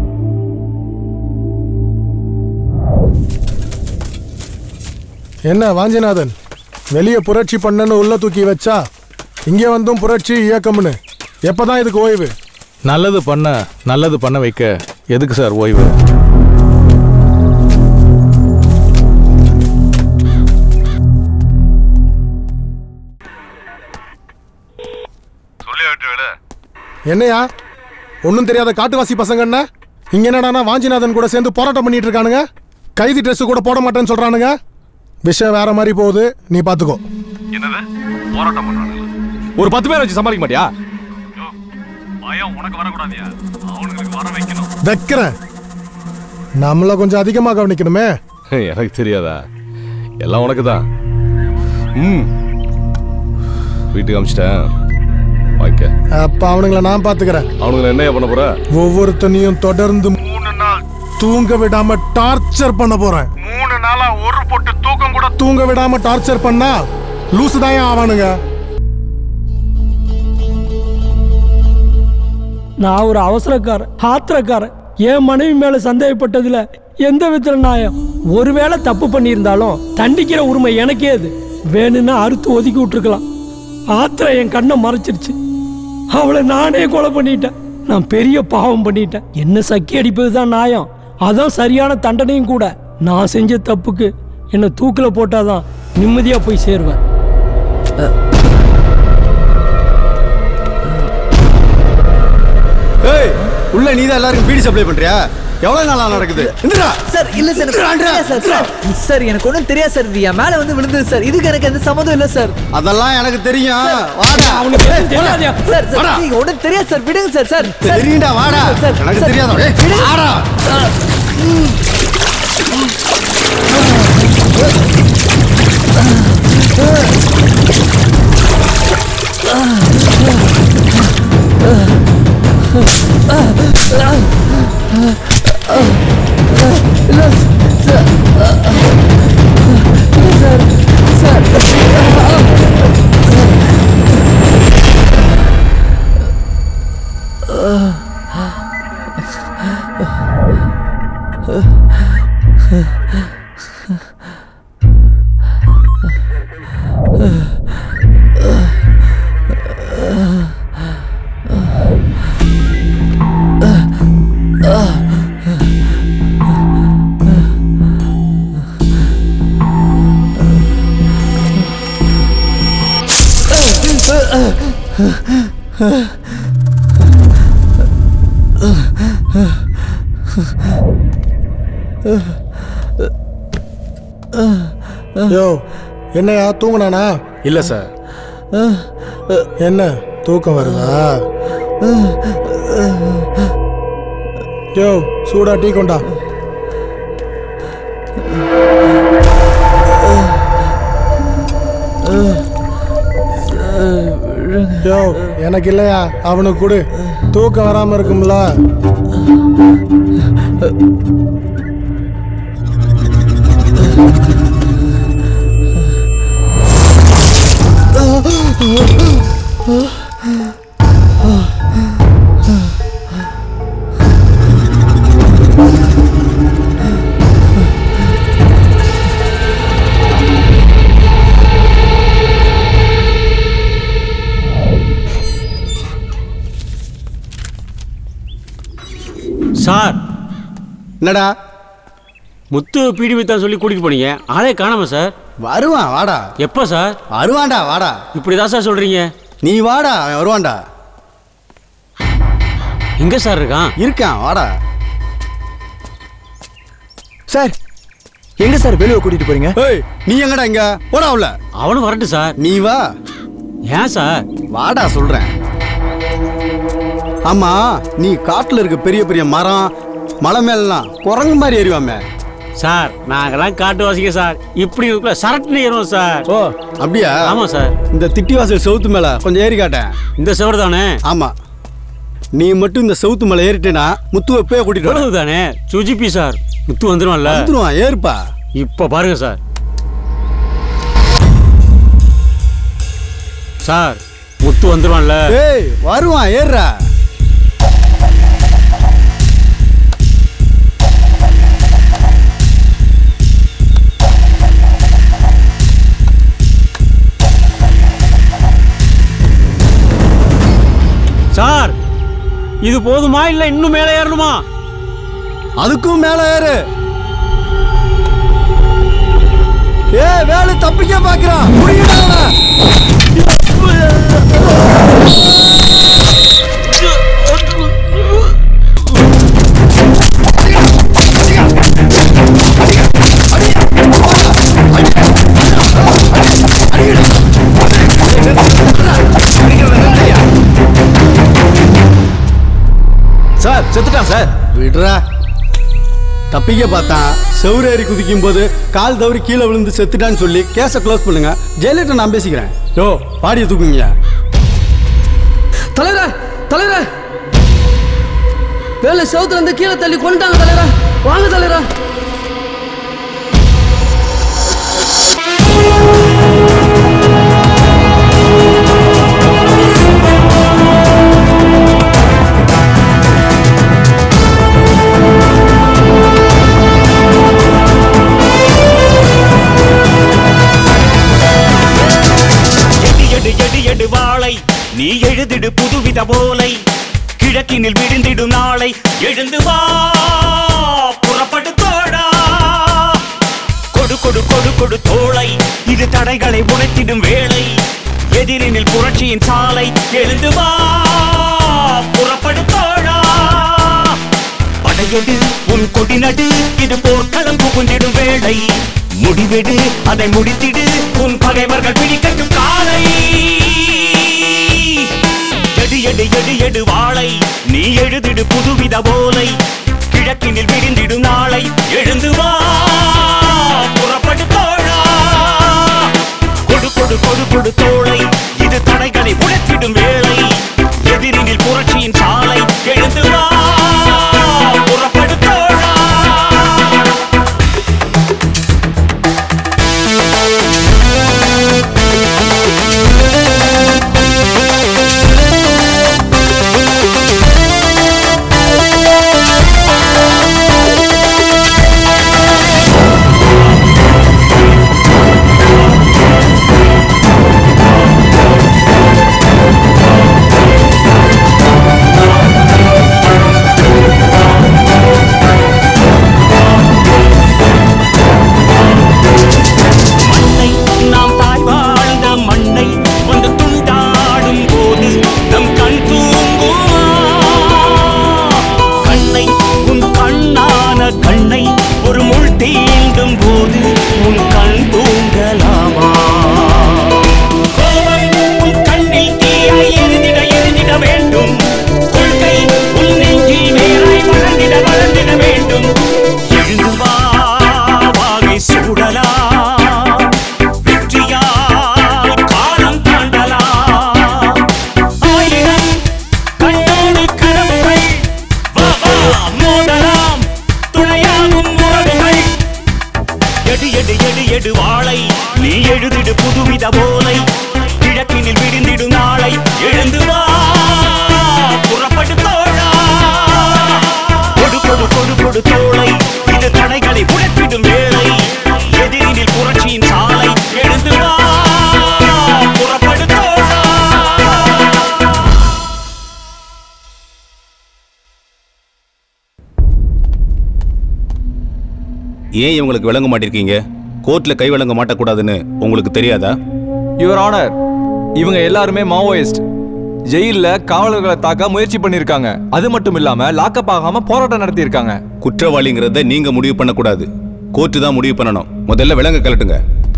என்ன வாஞ்சிநாதன் வெளியே புரட்சி பண்ணன்னு உள்ள தூக்கி வச்சா இங்கே வந்தும் புரட்சி இயக்கம்னு எப்பதான் இதுக்கு ஓய்வு நல்லது பண்ண நல்லது பண்ண வைக்க எதுக்கு சார் ஓய்வு என்னையா ஒன்றும் தெரியாத காட்டுவாசி பசங்கன்னா இங்க என்னடானா வாஞ்சிநாதன் கூட சேர்ந்து போராட்டம் பண்ணிட்டு இருக்கானுங்க கைதி ட்ரெஸ் கூட போட மாட்டேன்னு சொல்றானுங்க விஷயம் வேற மாதிரி போகுது நீ பாத்துக்கோ என்னது போராட்டம் பண்றானுங்க ஒரு பத்து பேர் வச்சு சமாளிக்க மாட்டியா பயம் உனக்கு வரக்கூடாதியா அவனுங்களுக்கு வர வைக்கணும் வைக்கிறேன் நம்மள கொஞ்சம் அதிகமாக கவனிக்கணுமே எனக்கு தெரியாதா எல்லாம் உனக்கு தான் ம் வீட்டுக்கு அமிச்சிட்டேன் வாங்கிக்க அப்ப அவனுங்கள நான் பாத்துக்கிறேன் அவனுங்களை என்ன பண்ண போற ஒவ்வொருத்தனையும் தொடர்ந்து மூணு நாள் தூங்க விடாம டார்ச்சர் பண்ண போறேன் மூணு நாளா ஒரு பொட்டு தூக்கம் கூட தூங்க விடாம டார்ச்சர் பண்ணா லூசு தான் ஆவானுங்க நான் ஒரு அவசரக்காரன் ஆத்திரக்காரன் என் மனைவி மேல சந்தேகப்பட்டதுல எந்த விதத்துல நியாயம் ஒருவேளை தப்பு பண்ணியிருந்தாலும் தண்டிக்கிற உரிமை எனக்கே அது வேணும்னா அறுத்து ஒதுக்கி விட்டுருக்கலாம் ஆத்திரம் என் கண்ணை மறைச்சிருச்சு அவளை நானே கொலை பண்ணிட்டேன் நான் பெரிய பாவம் பண்ணிட்டேன் என்ன சக்கி அடிப்பது தான் நியாயம் அதான் சரியான தண்டனையும் கூட நான் செஞ்ச தப்புக்கு என்னை தூக்கில் போட்டாதான் நிம்மதியா போய் சேருவேன் ஏய் உள்ள நீ தான் எல்லாருக்கும் பீடி சப்ளை பண்றியா எவ்வளவு நாளா நடக்குது இந்திரா சார் இல்ல சார் எனக்கு ஒண்ணும் தெரியாது சார் சார் சார் எனக்கு ஒன்றும் தெரியாது சார் இது என் மேல வந்து விழுந்தது சார் இதுக்கு எனக்கு எந்த சம்மந்தம் இல்ல சார் அதெல்லாம் எனக்கு தெரியும் வாடா அவனுக்கு சார் எதுவும் தெரியாதயா? சார் சார் வாடா. நீங்க ஒன்றும் தெரியாது சார் விடுங்க சார் சார் சார். தெரியும்டா, வாடா. சார், எனக்கு சார், தெரியாதா? ஏய், விடுங்க. வாடா. யோ என்னையா தூங்குனானா இல்ல சார் என்ன தூக்கம் வருதா யோ சூடா டீ கொண்டா யோ எனக்கு இல்லையா அவனுக்கு கொடு தூக்கம் வராம இருக்கும்ல சார் என்னடா முத்து பீடி வித்தான் சொல்லி கூட்டிட்டு போனீங்க ஆளே காணாம சார் வருவான் வாடா எப்போ சார் வருவான்டா வாடா இப்படிதான் சார் சொல்றீங்க நீ வாடா அவன் வருவான்டா எங்க சார் இருக்கான் இருக்கான் வாடா சார் எங்க சார் வெளியே கூட்டிட்டு போறீங்க ஏய் நீ எங்கடா இங்க போடா உள்ள அவனும் வரட்டும் சார் நீ வா ஏன் சார் வாடா சொல்றேன் ஆமா நீ காட்டுல இருக்க பெரிய பெரிய மரம் மலை மேலாம் குரங்கு மாதிரி ஏறிவாமே சார் நாங்கெல்லாம் காட்டுவாசிங்க சார் இப்படி இருக்குள்ள சரட்டுன்னு ஏறுவோம் சார் ஓ அப்படியா ஆமா சார் இந்த திட்டிவாசல் செவுத்து மேல கொஞ்சம் ஏறி காட்டேன் இந்த செவரு தானே ஆமா நீ மட்டும் இந்த செவுத்து மேல ஏறிட்டேனா முத்துவை போய் கூட்டிட்டு வா. இவ்வளவு தானே சுஜிபி சார் முத்து வந்துருவான்ல வந்துருவான் ஏறுப்பா இப்ப பாருங்க சார் சார் முத்து வந்துருவான்ல ஏய் வருவான் ஏறுறா சார் இது போதுமா இல்ல இன்னும் மேலே ஏறணுமா அதுக்கும் மேல ஏறு ஏ வேலு தப்பிக்க பாக்குறான் புடிங்கடா அவனை. சார் செத்துட்டான் சார் விடுறா தப்பிக்க பார்த்தான் செவுரேறி குதிக்கும் போது கால் தவறி கீழே விழுந்து செத்துட்டான்னு சொல்லி கேஸை க்ளோஸ் பண்ணுங்க ஜெயலலிதா நான் பேசிக்கிறேன் யோ பாடியை தூக்குங்க தலைவரே தலைவரே வேலை செவுத்துல இருந்து கீழே தள்ளி கொண்டாங்க தலைவரே வாங்க தலைவரே எடு எடு எடு எடு வாளை நீ எழுதிடு புதுவித போலை கிழக்கினில் விழுந்திடும் நாளை எழுந்து வா புறப்படு தோழா கொடு கொடு கொடு கொடு தோளை இது தடைகளை உடைத்திடும் வேளை எதிரினில் புரட்சியின் சாலை எழுந்து வா புறப்படு தோழா படையெடு உன் கொடி நடு இது போர்க்களம் புகுந்திடும் வேளை முடிவெடு அதை முடித்திடு உன் பகைவர்கள் பிடிக்கட்டும் காலை எடு எடு எடு எடு வாளை நீ எழுதிடு புதுவித போலை கிழக்கினில் விழுந்திடும் நாளை எழுந்து வா புறப்படு தோழா கொடு கொடு கொடு கொடு தோளை இது தடைகளை உடைத்திடும் வேளை எதிரினில் புரட்சியின் சாலை எழுந்து வா புறப்படு தோழா எடு எடு எடு எடு வாளை நீ எழுதிடு புதுவித போலை கிழக்கினில் விடிந்திடும் நாளை எழுந்து வா புறப்படு தோழா கொடு கொடு கொடு கொடு தோளை இது தடைகளை உடைத்திடும் வேளை எதிரினில் புரட்சியின் சாலை எழுந்து வா புறப்படு தோழா ஏன் இவங்களுக்கு விளங்க மாட்டிருக்கீங்க கோர்ட்ல கை வழங்க மாட்டக்கூடாதுன்னு உங்களுக்கு தெரியாதா யுவர் ஆனர் இவங்க எல்லாருமே மாவோயிஸ்ட் ஜெயில்ல காவலர்களை தாக்க முயற்சி பண்ணிருக்காங்க அது மட்டும் இல்லாம லாக்கப் ஆகாம போராட்டம் நடத்தியிருக்காங்க குற்றவாளிங்கிறத நீங்க முடிவு பண்ணக்கூடாது கோர்ட்டு தான் முடிவு பண்ணணும் முதல்ல விலங்க கலட்டுங்க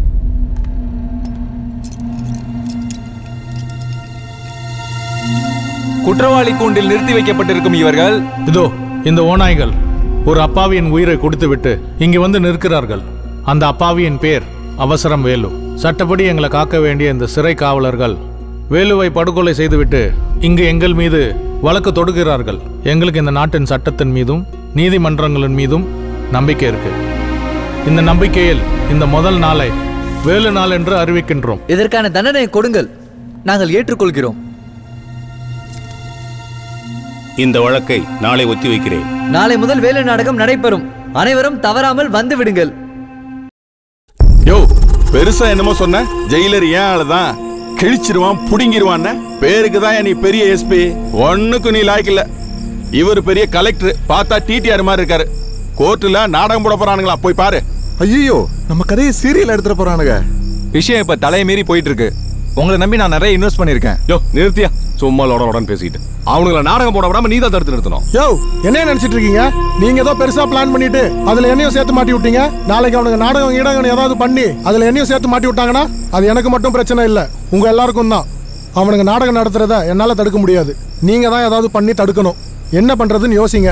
குற்றவாளி கூண்டில் நிறுத்தி வைக்கப்பட்டிருக்கும் இவர்கள் இதோ இந்த ஓநாய்கள் ஒரு அப்பாவியின் உயிரை கொடுத்துவிட்டு இங்கு வந்து நிற்கிறார்கள் அந்த அப்பாவியின் பேர் அவசரம் வேலு சட்டப்படி எங்களை காக்க வேண்டிய இந்த சிறை காவலர்கள் வேலுவை படுகொலை செய்துவிட்டு இங்கு எங்கள் மீது வழக்கு தொடுக்கிறார்கள் எங்களுக்கு இந்த நாட்டின் சட்டத்தின் மீதும் நீதிமன்றங்களின் மீதும் நம்பிக்கை இருக்கு இந்த நம்பிக்கையில் இந்த முதல் நாளை வேலு நாள் என்று அறிவிக்கின்றோம் இதற்கான தண்டனை கொடுங்கள் நாங்கள் ஏற்றுக்கொள்கிறோம் இந்த வழக்கை நாளை ஒத்தி வைக்கிறேன் நாளை முதல் வேலை நாடகம் நடைபெறும் அனைவரும் தவறாமல் வந்து விடுங்கள் யோ பெருசா என்னமோ சொன்ன ஜெயிலர் ஏன் ஆளுதான் கிழிச்சிருவான் புடுங்கிருவான் பேருக்கு தான் நீ பெரிய எஸ்பி ஒண்ணுக்கு நீ லாய்க்கல இவர் பெரிய கலெக்டர் பார்த்தா டிடிஆர் மாதிரி இருக்காரு கோர்ட்டுல நாடகம் போட போறானுங்களா போய் பாரு ஐயோ நம்ம கதையை சீரியல் எடுத்துட்டு போறானுங்க விஷயம் இப்ப தலையை மீறி போயிட்டு இருக்கு உங்களை நம்பி நான் நிறைய இன்வெஸ்ட் பண்ணிருக்கேன் யோ நிறுத்தியா சும்மா லோட லோடன்னு பேசிக்கிட்டு அவனுங்கள நாடகம் போட விடாம நீ தான் தடுத்து நிறுத்தணும் யோ என்ன நினைச்சிட்டு இருக்கீங்க நீங்க ஏதோ பெருசா பிளான் பண்ணிட்டு அதுல என்னையும் சேர்த்து மாட்டி விட்டீங்க நாளைக்கு அவனுக்கு நாடகம் ஈடகம் ஏதாவது பண்ணி அதுல என்னையும் சேர்த்து மாட்டி விட்டாங்கன்னா அது எனக்கு மட்டும் பிரச்சனை இல்ல உங்க எல்லாருக்கும் தான் அவனுக்கு நாடகம் நடத்துறத என்னால தடுக்க முடியாது நீங்க தான் ஏதாவது பண்ணி தடுக்கணும் என்ன பண்றதுன்னு யோசிங்க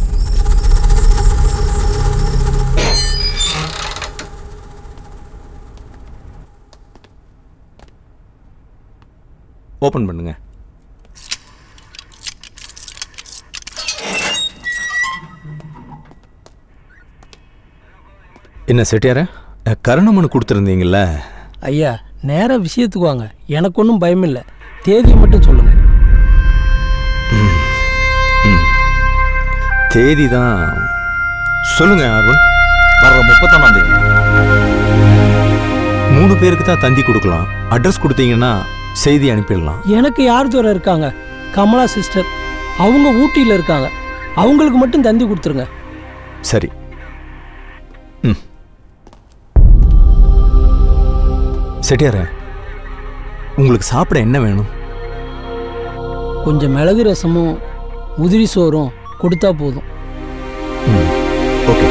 ஓபன் பண்ணுங்க என்ன செட்டியார கருணமனு கொடுத்துருந்தீங்கல்ல ஐயா நேரா விஷயத்துக்கு வாங்க எனக்கு ஒன்றும் பயம் இல்லை தேதியை மட்டும் சொல்லுங்க தேதி தான் சொல்லுங்க அருண் வர்ற முப்பத்தொன்னாம் தேதி மூணு பேருக்கு தான் தந்தி கொடுக்கலாம் அட்ரஸ் கொடுத்தீங்கன்னா செய்தி அனுப்பிடலாம் எனக்கு யார் தூரம் இருக்காங்க கமலா சிஸ்டர் அவங்க ஊட்டியில் இருக்காங்க அவங்களுக்கு மட்டும் தந்தி கொடுத்துருங்க சரி ம் செட்டியார உங்களுக்கு சாப்பிட என்ன வேணும் கொஞ்சம் மிளகு ரசமும் உதிரி சோறும் கொடுத்தா போதும் ஓகே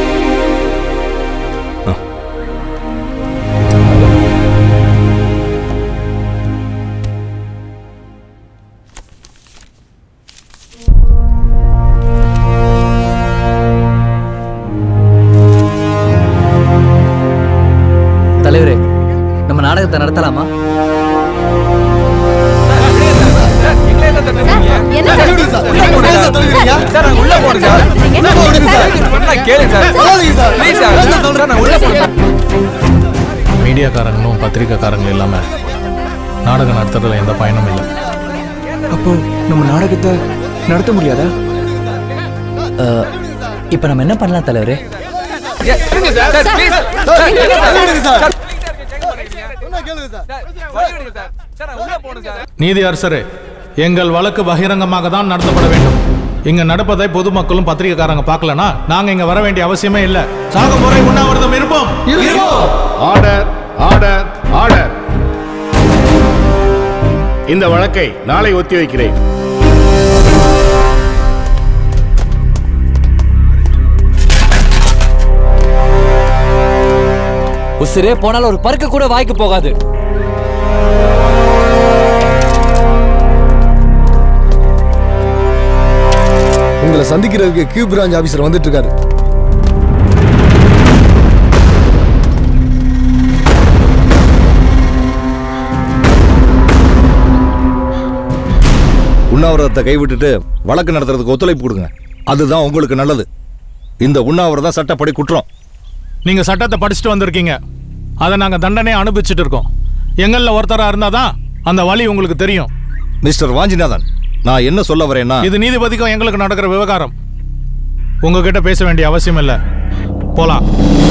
தலைவரே நம்ம நாடகத்தை நடத்தலாமா மீடியாக்காரங்களும் பத்திரிக்கைக்காரங்களும் இல்லாம நாடகம் நடத்துறதுல எந்த பயனும் இல்லை அப்போ நம்ம நாடகத்தை நடத்த முடியாதா இப்போ நம்ம என்ன பண்ணலாம் தலைவரே நீதி அரசரே எங்கள் வழக்கு பகிரங்கமாக தான் நடத்தப்பட வேண்டும் இங்க நடப்பதை பொதுமக்களும் பத்திரிகைக்காரங்க பார்க்கலனா நாங்க இங்க வர வேண்டிய அவசியமே இல்ல சாக முறை உண்ணாவிரதம் இருப்போம் ஆர்டர் ஆர்டர் ஆர்டர் இந்த வழக்கை நாளை ஒத்தி வைக்கிறேன் உசிரே போனாலும் ஒரு பருக்க கூட வாய்க்கு போகாது உங்களை சந்திக்கிறதுக்கு கியூ பிரான்ச் ஆபீசர் வந்துட்டு இருக்காரு உண்ணாவிரதத்தை கைவிட்டுட்டு வழக்கு நடத்துறதுக்கு ஒத்துழைப்பு கொடுங்க அதுதான் உங்களுக்கு நல்லது இந்த உண்ணாவிரதம் சட்டப்படி குற்றம் நீங்க சட்டத்தை படிச்சுட்டு வந்திருக்கீங்க அதை நாங்க தண்டனையை அனுபவிச்சுட்டு இருக்கோம் எங்களில் ஒருத்தரா இருந்தாதான் அந்த வழி உங்களுக்கு தெரியும் மிஸ்டர் வாஞ்சிநாதன் நான் என்ன சொல்ல வரேன்னா இது நீதிபதிக்கும் எங்களுக்கு நடக்கிற விவகாரம் உங்ககிட்ட பேச வேண்டிய அவசியம் இல்லை போலாம்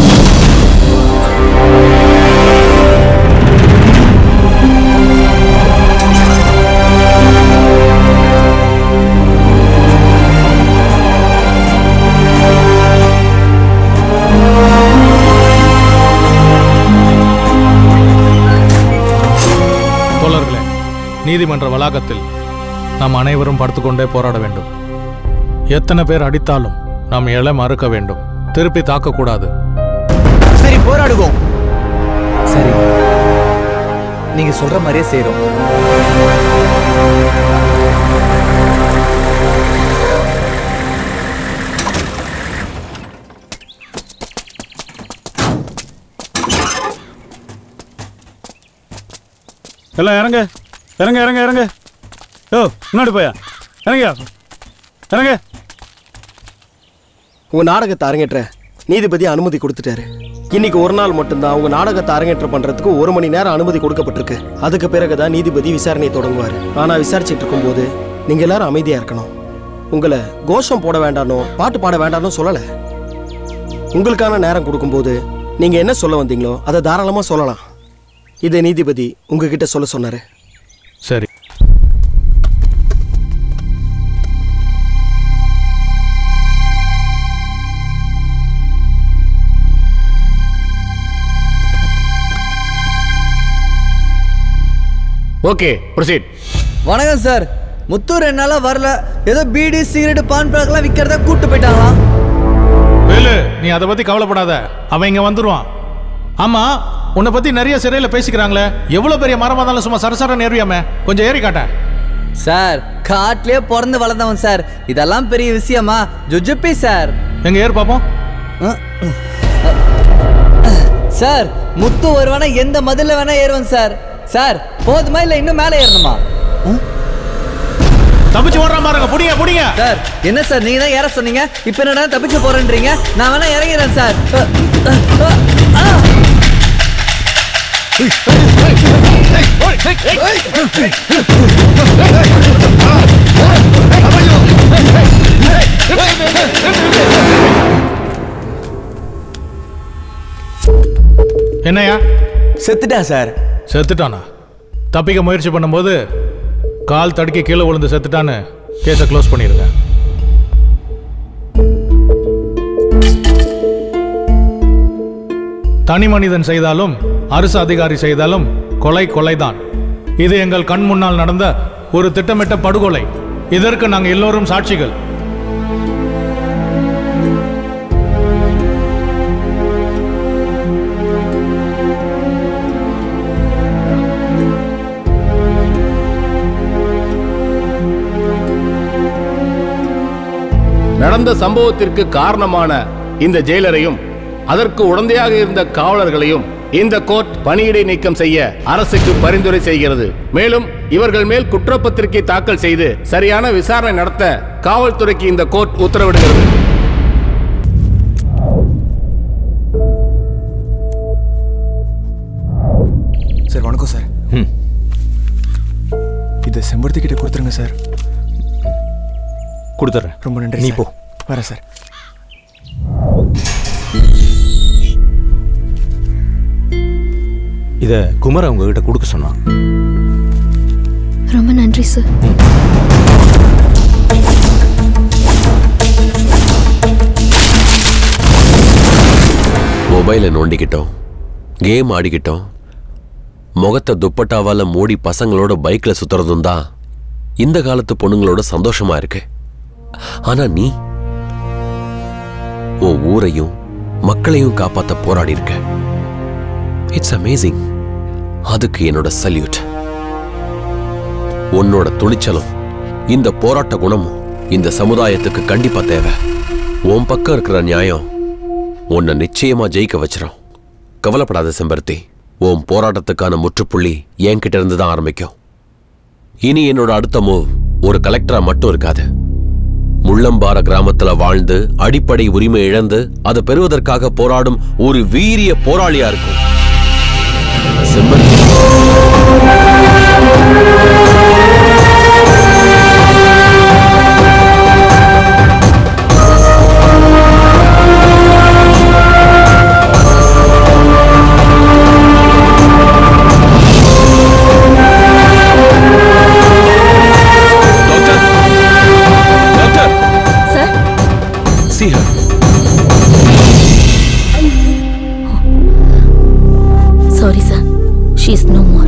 தோழர்களே நீதிமன்ற வளாகத்தில் நாம் அனைவரும் படுத்துக்கொண்டே போராட வேண்டும் எத்தனை பேர் அடித்தாலும் நாம் எழ மறுக்க வேண்டும் திருப்பி தாக்கக்கூடாது சரி போராடுவோம் சரி நீங்க சொல்ற மாதிரியே செய்றோம் எல்லாம் இறங்க இறங்க இறங்க இறங்க ஓ முன்னாடி போயா இறங்க இறங்க உங்க நாடகத்தை அரங்கேற்ற நீதிபதி அனுமதி கொடுத்துட்டாரு இன்னைக்கு ஒரு நாள் மட்டும்தான் உங்க நாடகத்தை அரங்கேற்றம் பண்றதுக்கு ஒரு மணி நேரம் அனுமதி கொடுக்கப்பட்டிருக்கு அதுக்கு பிறகுதான் நீதிபதி விசாரணை தொடங்குவார் ஆனா விசாரிச்சுட்டு இருக்கும்போது நீங்க எல்லாரும் அமைதியா இருக்கணும் உங்களை கோஷம் போட வேண்டானோ பாட்டு பாட வேண்டானோ சொல்லல உங்களுக்கான நேரம் கொடுக்கும்போது நீங்க என்ன சொல்ல வந்தீங்களோ அதை தாராளமா சொல்லலாம் இதை நீதிபதி உங்ககிட்ட சொல்ல சொன்னாரு சரி ஓகே ப்ரொசீட் வணக்கம் சார் முத்து ரெண்டு நாளா வரல ஏதோ பீடி சிகரெட் பான் பழக்கெல்லாம் விற்கிறதா கூட்டு போயிட்டாங்களாம் வேலு நீ அதை பத்தி கவலைப்படாத அவன் இங்க வந்துருவான் ஆமா உன்னை பத்தி நிறைய சிறையில பேசிக்கிறாங்களே எவ்வளவு பெரிய மரமா இருந்தாலும் சும்மா சரசர நேர்வியாம கொஞ்சம் ஏறி காட்ட சார் காட்டிலே பிறந்து வளர்ந்தவன் சார் இதெல்லாம் பெரிய விஷயமா ஜுஜுப்பி சார் எங்க ஏறு பாப்போம் சார் முத்து வருவானா எந்த மதில வேணா ஏறுவன் சார் சார் போதுமா இல்ல இன்னும் மேலே ஏறணுமா தப்பிச்சு ஓடுறான் பாருங்க புடிங்க புடிங்க சார் என்ன சார் நீங்க தான் ஏற சொன்னீங்க இப்போ என்னடா தப்பிச்சு போறேன்றீங்க நான் வேணா இறங்கிறேன் சார் என்னையா செத்துட்டான் சார் செத்துட்டானா தப்பிக்க முயற்சி பண்ணும்போது கால் தடுக்கி கீழே விழுந்து செத்துட்டான்னு கேஸை க்ளோஸ் பண்ணிடுங்க தனி மனிதன் செய்தாலும் அரசு அதிகாரி செய்தாலும் கொலை கொலைதான் இது எங்கள் கண் முன்னால் நடந்த ஒரு திட்டமிட்ட படுகொலை இதற்கு நாங்கள் எல்லோரும் சாட்சிகள் நடந்த சம்பவத்திற்கு காரணமான இந்த ஜெயிலரையும் அதற்கு உடந்தையாக இருந்த காவலர்களையும் இந்த கோர்ட் பணியிடை நீக்கம் செய்ய அரசுக்கு பரிந்துரை செய்கிறது மேலும் இவர்கள் மேல் குற்றப்பத்திரிகை தாக்கல் செய்து சரியான விசாரணை நடத்த காவல்துறைக்கு இந்த கோர்ட் உத்தரவிடுகிறது சார் வணக்கம் சார் இதை செம்பருத்தி கிட்ட கொடுத்துருங்க சார் கொடுத்துட்றேன் ரொம்ப நன்றி நீ சார். போ. வரேன் சார் இதை குமர உங்ககிட்ட கொடுக்க சொன்னான் ரொம்ப நன்றி சார் மொபைலை நோண்டிக்கிட்டோம் கேம் ஆடிக்கிட்டோம் முகத்தை துப்பட்டாவால மூடி பசங்களோட பைக்ல சுத்துறதும் தான் இந்த காலத்து பொண்ணுங்களோட சந்தோஷமா இருக்கு ஆனா நீ உன் ஊரையும் மக்களையும் காப்பாத்த போராடி இருக்க இட்ஸ் அமேசிங் அதுக்கு என்னோட சல்யூட் உன்னோட துணிச்சலும் இந்த போராட்ட குணமும் இந்த சமுதாயத்துக்கு கண்டிப்பா தேவை உன் பக்கம் இருக்கிற நியாயம் உன்னை நிச்சயமா ஜெயிக்க வச்சிரும் கவலைப்படாத செம்பருத்தி உன் போராட்டத்துக்கான முற்றுப்புள்ளி என்கிட்ட இருந்து தான் ஆரம்பிக்கும் இனி என்னோட அடுத்த மூவ் ஒரு கலெக்டரா மட்டும் இருக்காது முள்ளம்பார கிராமத்துல வாழ்ந்து அடிப்படை உரிமை இழந்து அதை பெறுவதற்காக போராடும் ஒரு வீரிய போராளியா இருக்கும் Sembaruthi sir See her. Sorry sir she is no more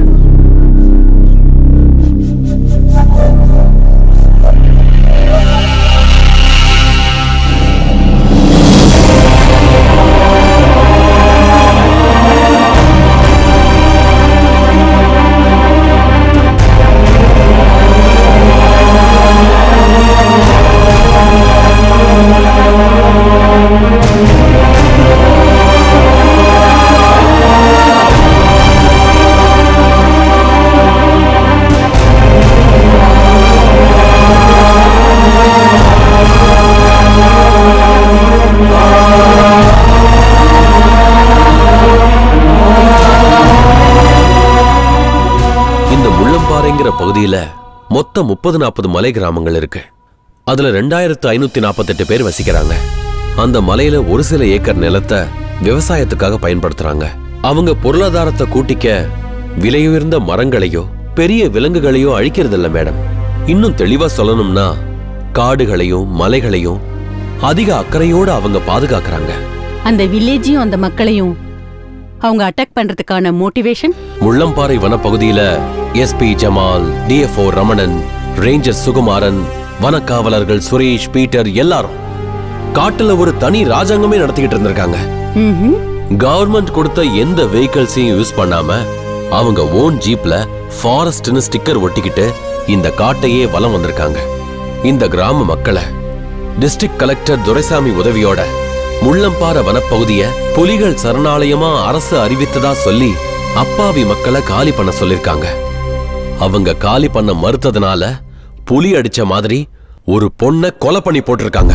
இந்த முள்ளம்பாறைங்கிற பகுதியில மொத்தம் முப்பது நாற்பது மலை கிராமங்கள் இருக்கு அதுல ரெண்டாயிரத்து ஐநூத்தி நாற்பத்தெட்டு பேர் வசிக்கிறாங்க அந்த மலையில ஒரு சில ஏக்கர் நிலத்தை விவசாயத்துக்காக பயன்படுத்துறாங்க அவங்க பொருளாதாரத்தை கூட்டிக்க விலையுயர்ந்த மரங்களையோ பெரிய விலங்குகளையோ அழிக்கிறதில்ல மேடம் இன்னும் தெளிவா சொல்லணும்னா காடுகளையும் மலைகளையும் அதிக அக்கறையோட அவங்க பாதுகாக்கறாங்க அந்த வில்லேஜையும் அந்த மக்களையும் அவங்க அட்டாக் பண்றதுக்கான மோட்டிவேஷன் முள்ளம்பாறை வனப்பகுதியில SP Jamal DFO Ramanan ranger Sukumaran வனக்காவலர்கள் சுரேஷ் பீட்டர் எல்லாரும் காட்டுல ஒரு தனி ராஜாங்கமே நடத்திக்கிட்டு இருந்திருக்காங்க கவர்மெண்ட் கொடுத்த எந்த வெஹிக்கிள்ஸையும் யூஸ் பண்ணாம அவங்க ஓன் ஜீப்ல ஃபாரஸ்ட்னு ஸ்டிக்கர் ஒட்டிக்கிட்டு இந்த காட்டையே வலம் வந்திருக்காங்க இந்த கிராம மக்களை டிஸ்ட்ரிக்ட் கலெக்டர் துரைசாமி உதவியோட முள்ளம்பாறை வனப்பகுதிய புலிகள் சரணாலயமா அரசு அறிவித்ததா சொல்லி அப்பாவி மக்களை காலி பண்ண சொல்லிருக்காங்க அவங்க காலி பண்ண மறுத்ததுனால புலி அடிச்ச மாதிரி ஒரு பொண்ண கொலை பண்ணி போட்டிருக்காங்க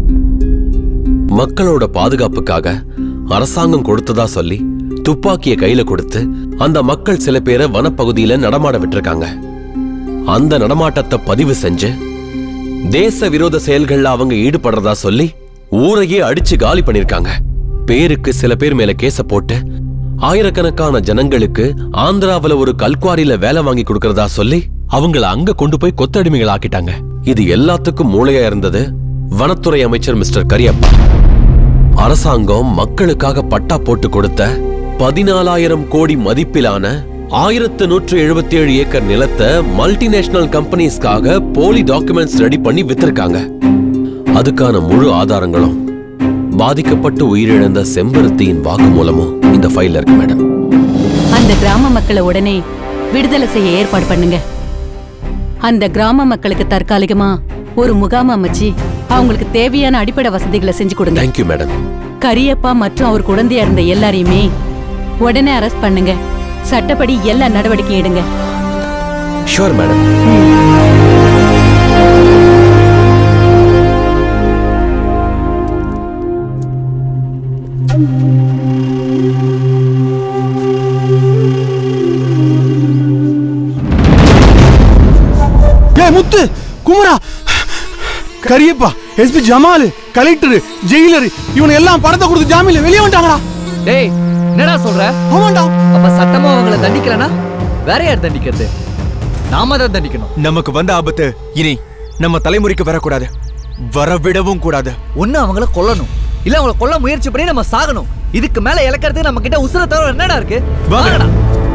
மக்களோட பாதுகாப்புக்காக அரசாங்கம் கொடுத்ததா சொல்லி துப்பாக்கிய கையில கொடுத்து அந்த மக்கள் சில பேரை வனப்பகுதியில நடமாட விட்டிருக்காங்க அந்த நடமாட்டத்தை பதிவு செஞ்சு தேச விரோத செயல்கள்ல அவங்க ஈடுபடுறதா சொல்லி ஊரையே அடிச்சு காலி பண்ணிருக்காங்க பேருக்கு சில பேர் மேல கேச போட்டு ஆயிரக்கணக்கான ஜனங்களுக்கு ஆந்திராவுல ஒரு கல்குவாரியில வேலை வாங்கி கொடுக்கறதா சொல்லி அவங்கள அங்க கொண்டு போய் கொத்தடிமைகள் ஆக்கிட்டாங்க இது எல்லாத்துக்கும் மூளையா இருந்தது வனத்துறை அமைச்சர் மிஸ்டர் கரியப்பா அரசாங்கம் மக்களுக்காக பட்டா போட்டு கொடுத்த பதினாலாயிரம் கோடி மதிப்பிலான ஆயிரத்து நூற்று எழுபத்தி ஏழு ஏக்கர் நிலத்தை மல்டிநேஷனல் கம்பெனிஸ்க்காக போலி டாக்குமெண்ட்ஸ் ரெடி பண்ணி வித்திருக்காங்க அதுக்கான முழு ஆதாரங்களும் பாதிக்கப்பட்டு உயிரிழந்த செம்பருத்தியின் வாக்குமூலமும் இந்த ஃபைல்ல இருக்கு மேடம் அந்த கிராம மக்களை உடனே விடுதலை செய்ய ஏற்பாடு பண்ணுங்க அந்த கிராம மக்களுக்கு தற்காலிகமா ஒரு முகாம் அமைச்சு அவங்களுக்கு தேவையான அடிப்படை வசதிகளை செஞ்சு கொடுங்க தேங்க்யூ மேடம் கரியப்பா மற்றும் அவர் குழந்தையா இருந்த எல்லாரையுமே உடனே அரெஸ்ட் பண்ணுங்க சட்டப்படி எல்லா நடவடிக்கையும் எடுங்க ஷூர் மேடம் ஏ முத்து குமரா Kariyappa SP Jamal collector jailer இவனை எல்லாம் பணத்தை கொடுத்து ஜாமீன்ல வெளியே வந்துட்டாங்கடா டேய் என்னடா சொல்ற ஆமாண்டா அப்ப சட்டமா அவங்கள தண்டிக்கலனா வேற யார் தண்டிக்கிறது நாம தான் தண்டிக்கணும் நமக்கு வந்த ஆபத்து இனி நம்ம தலைமுறைக்கு வரக்கூடாது வரவிடவும் கூடாது ஒண்ணு அவங்கள கொல்லணும் இல்ல அவங்கள கொல்ல முயற்சி பண்ணி நம்ம சாகணும் இதுக்கு மேல இழக்கிறது நம்ம கிட்ட உசுர தவிர என்னடா இருக்கு வாங்கடா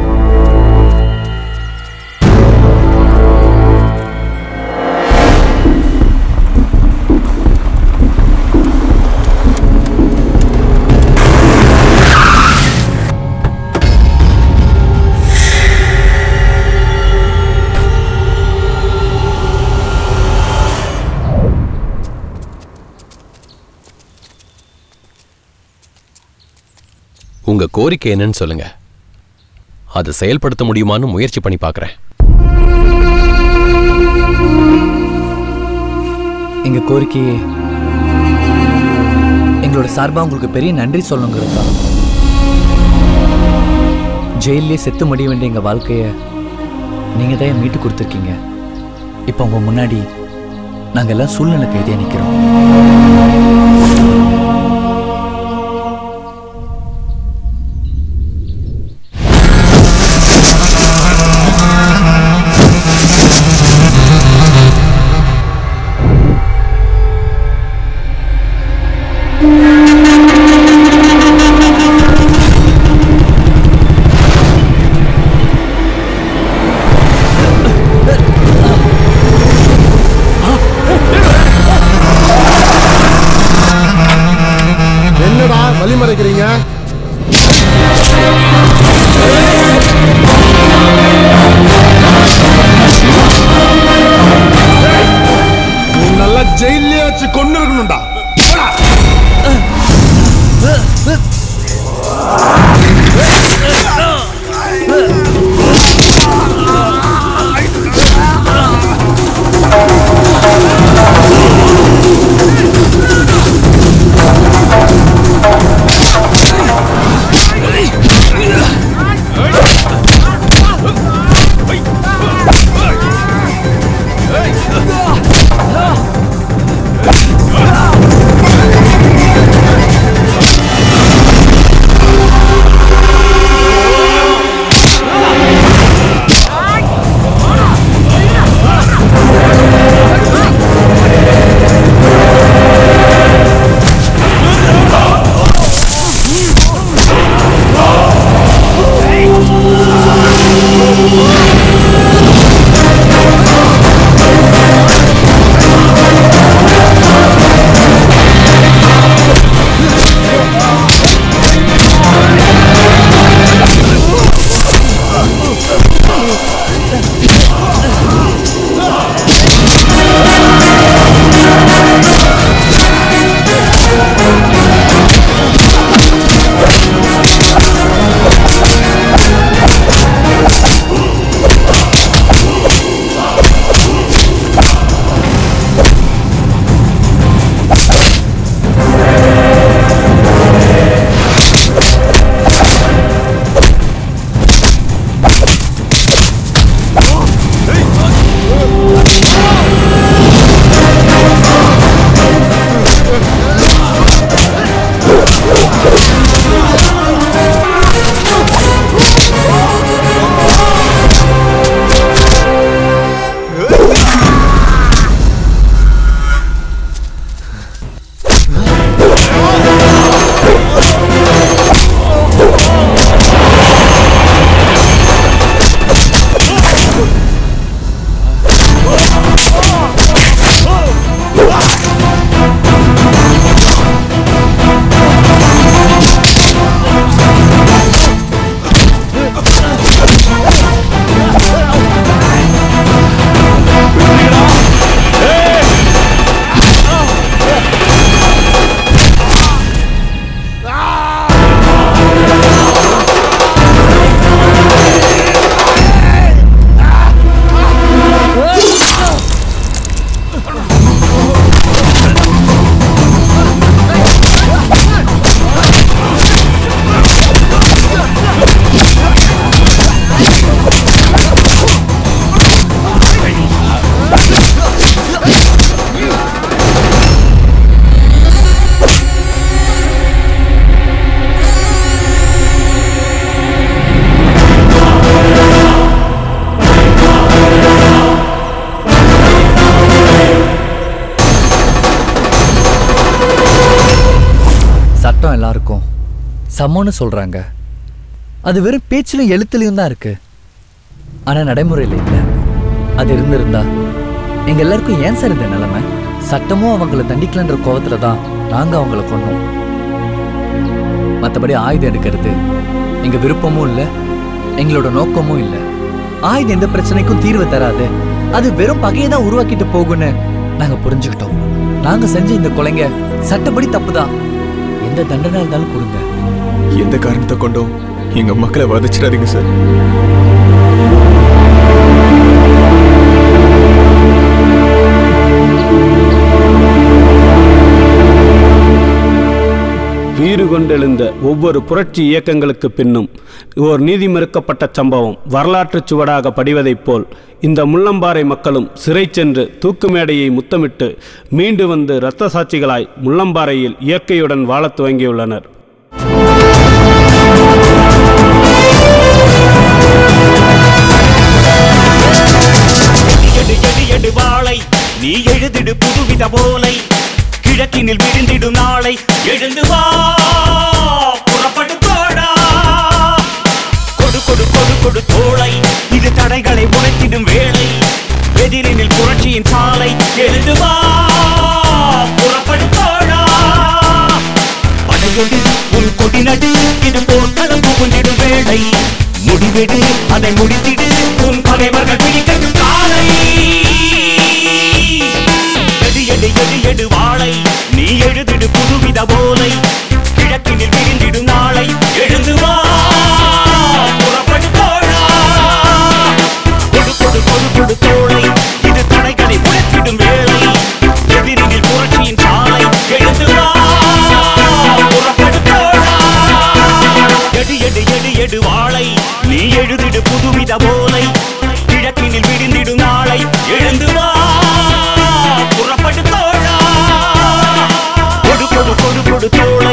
உங்க கோரிக்கை என்னன்னு சொல்லுங்க அதை செயல்படுத்த முடியுமான்னு முயற்சி பண்ணி பார்க்கறேன் எங்க கோரிக்கையே எங்களோட சார்பா உங்களுக்கு பெரிய நன்றி சொல்லணுங்கிறது தான் ஜெயிலே செத்து முடிய வேண்டிய எங்க வாழ்க்கைய நீங்க தான் என் மீட்டு கொடுத்துருக்கீங்க இப்போ உங்க முன்னாடி நாங்க எல்லாம் சூழ்நிலை கைதியா நிக்கிறோம் என்னடா வழி மறைக்கிறீங்க நீ நல்லா ஜெயிலே வச்சு கொண்டு இருக்கணும்டா போடா. சட்டம் எல்லாருக்கும் சமம்னு சொல்றாங்க அது வெறும் பேச்சிலும் எழுத்துலையும் தான் இருக்கு ஆனா நடைமுறையில் இல்லை அது இருந்திருந்தா எங்க எல்லாருக்கும் ஏன் சார் இந்த நிலைமை சட்டமும் அவங்கள தண்டிக்கலன்ற கோவத்துல தான் நாங்க அவங்கள கொன்னோம் மற்றபடி ஆயுதம் எடுக்கிறது எங்க விருப்பமும் இல்லை எங்களோட நோக்கமும் இல்லை ஆயுதம் எந்த பிரச்சனைக்கும் தீர்வு தராது அது வெறும் பகையை தான் உருவாக்கிட்டு போகும்னு நாங்க புரிஞ்சுக்கிட்டோம் நாங்க செஞ்ச இந்த கொலைங்க சட்டப்படி தப்புதான் எந்த தண்டனை இருந்தாலும் கொடுங்க எந்த காரணத்தை கொண்டும் எங்க மக்களை வதச்சிடாதீங்க சார் வீறு கொண்டெழுந்த ஒவ்வொரு புரட்சி இயக்கங்களுக்கு பின்னும் ஓர் நீதி மறுக்கப்பட்ட சம்பவம் வரலாற்றுச் சுவடாக படிவதைப் போல் இந்த முள்ளம்பாறை மக்களும் சிறை சென்று தூக்கு மேடையை முத்தமிட்டு மீண்டு வந்து இரத்த சாட்சிகளாய் முள்ளம்பாறையில் இயற்கையுடன் வாழத் துவங்கியுள்ளனர் எடு எடு எடு வாளை நீ எழுதிடு புதுவித போலை கிழக்கினில் விழுந்திடும் நாளை எழுந்து வா புறப்படு தோடா கொடு கொடு கொடு கொடு தோளை இது தடைகளை உடைத்திடும் வேளை எதிரினில் புரட்சியின் சாலை எழுந்து வா புறப்படு தோடா படையொடு உன் கொடி நடு இது போர்க்களம் புகுந்திடும் வேளை முடிவெடு அதை முடித்திடு உன் பகைவர்கள் பிடிக்கட்டும் காலை எடு எடு எடு எடு வாளை நீ எழுதிடு புதுவித போலை கிழக்கினில் விரிந்திடும் நாளை எழுந்து வா புறப்படு தோழா கொடு கொடு கொடு கொடு தோளை இது தடைகளை உடைத்திடும் வேளை எதிரினில் புரட்சியின் சாலை எழுந்து வா புறப்படு தோழா எடு எடு எடு எடு வாளை நீ எழுதிடு புதுவித போலை கிழக்கினில் விழுந்திடும் நாளை எழுந்து வா புறப்படு தோழா கொடு கொடு கொடு கொடு தோளை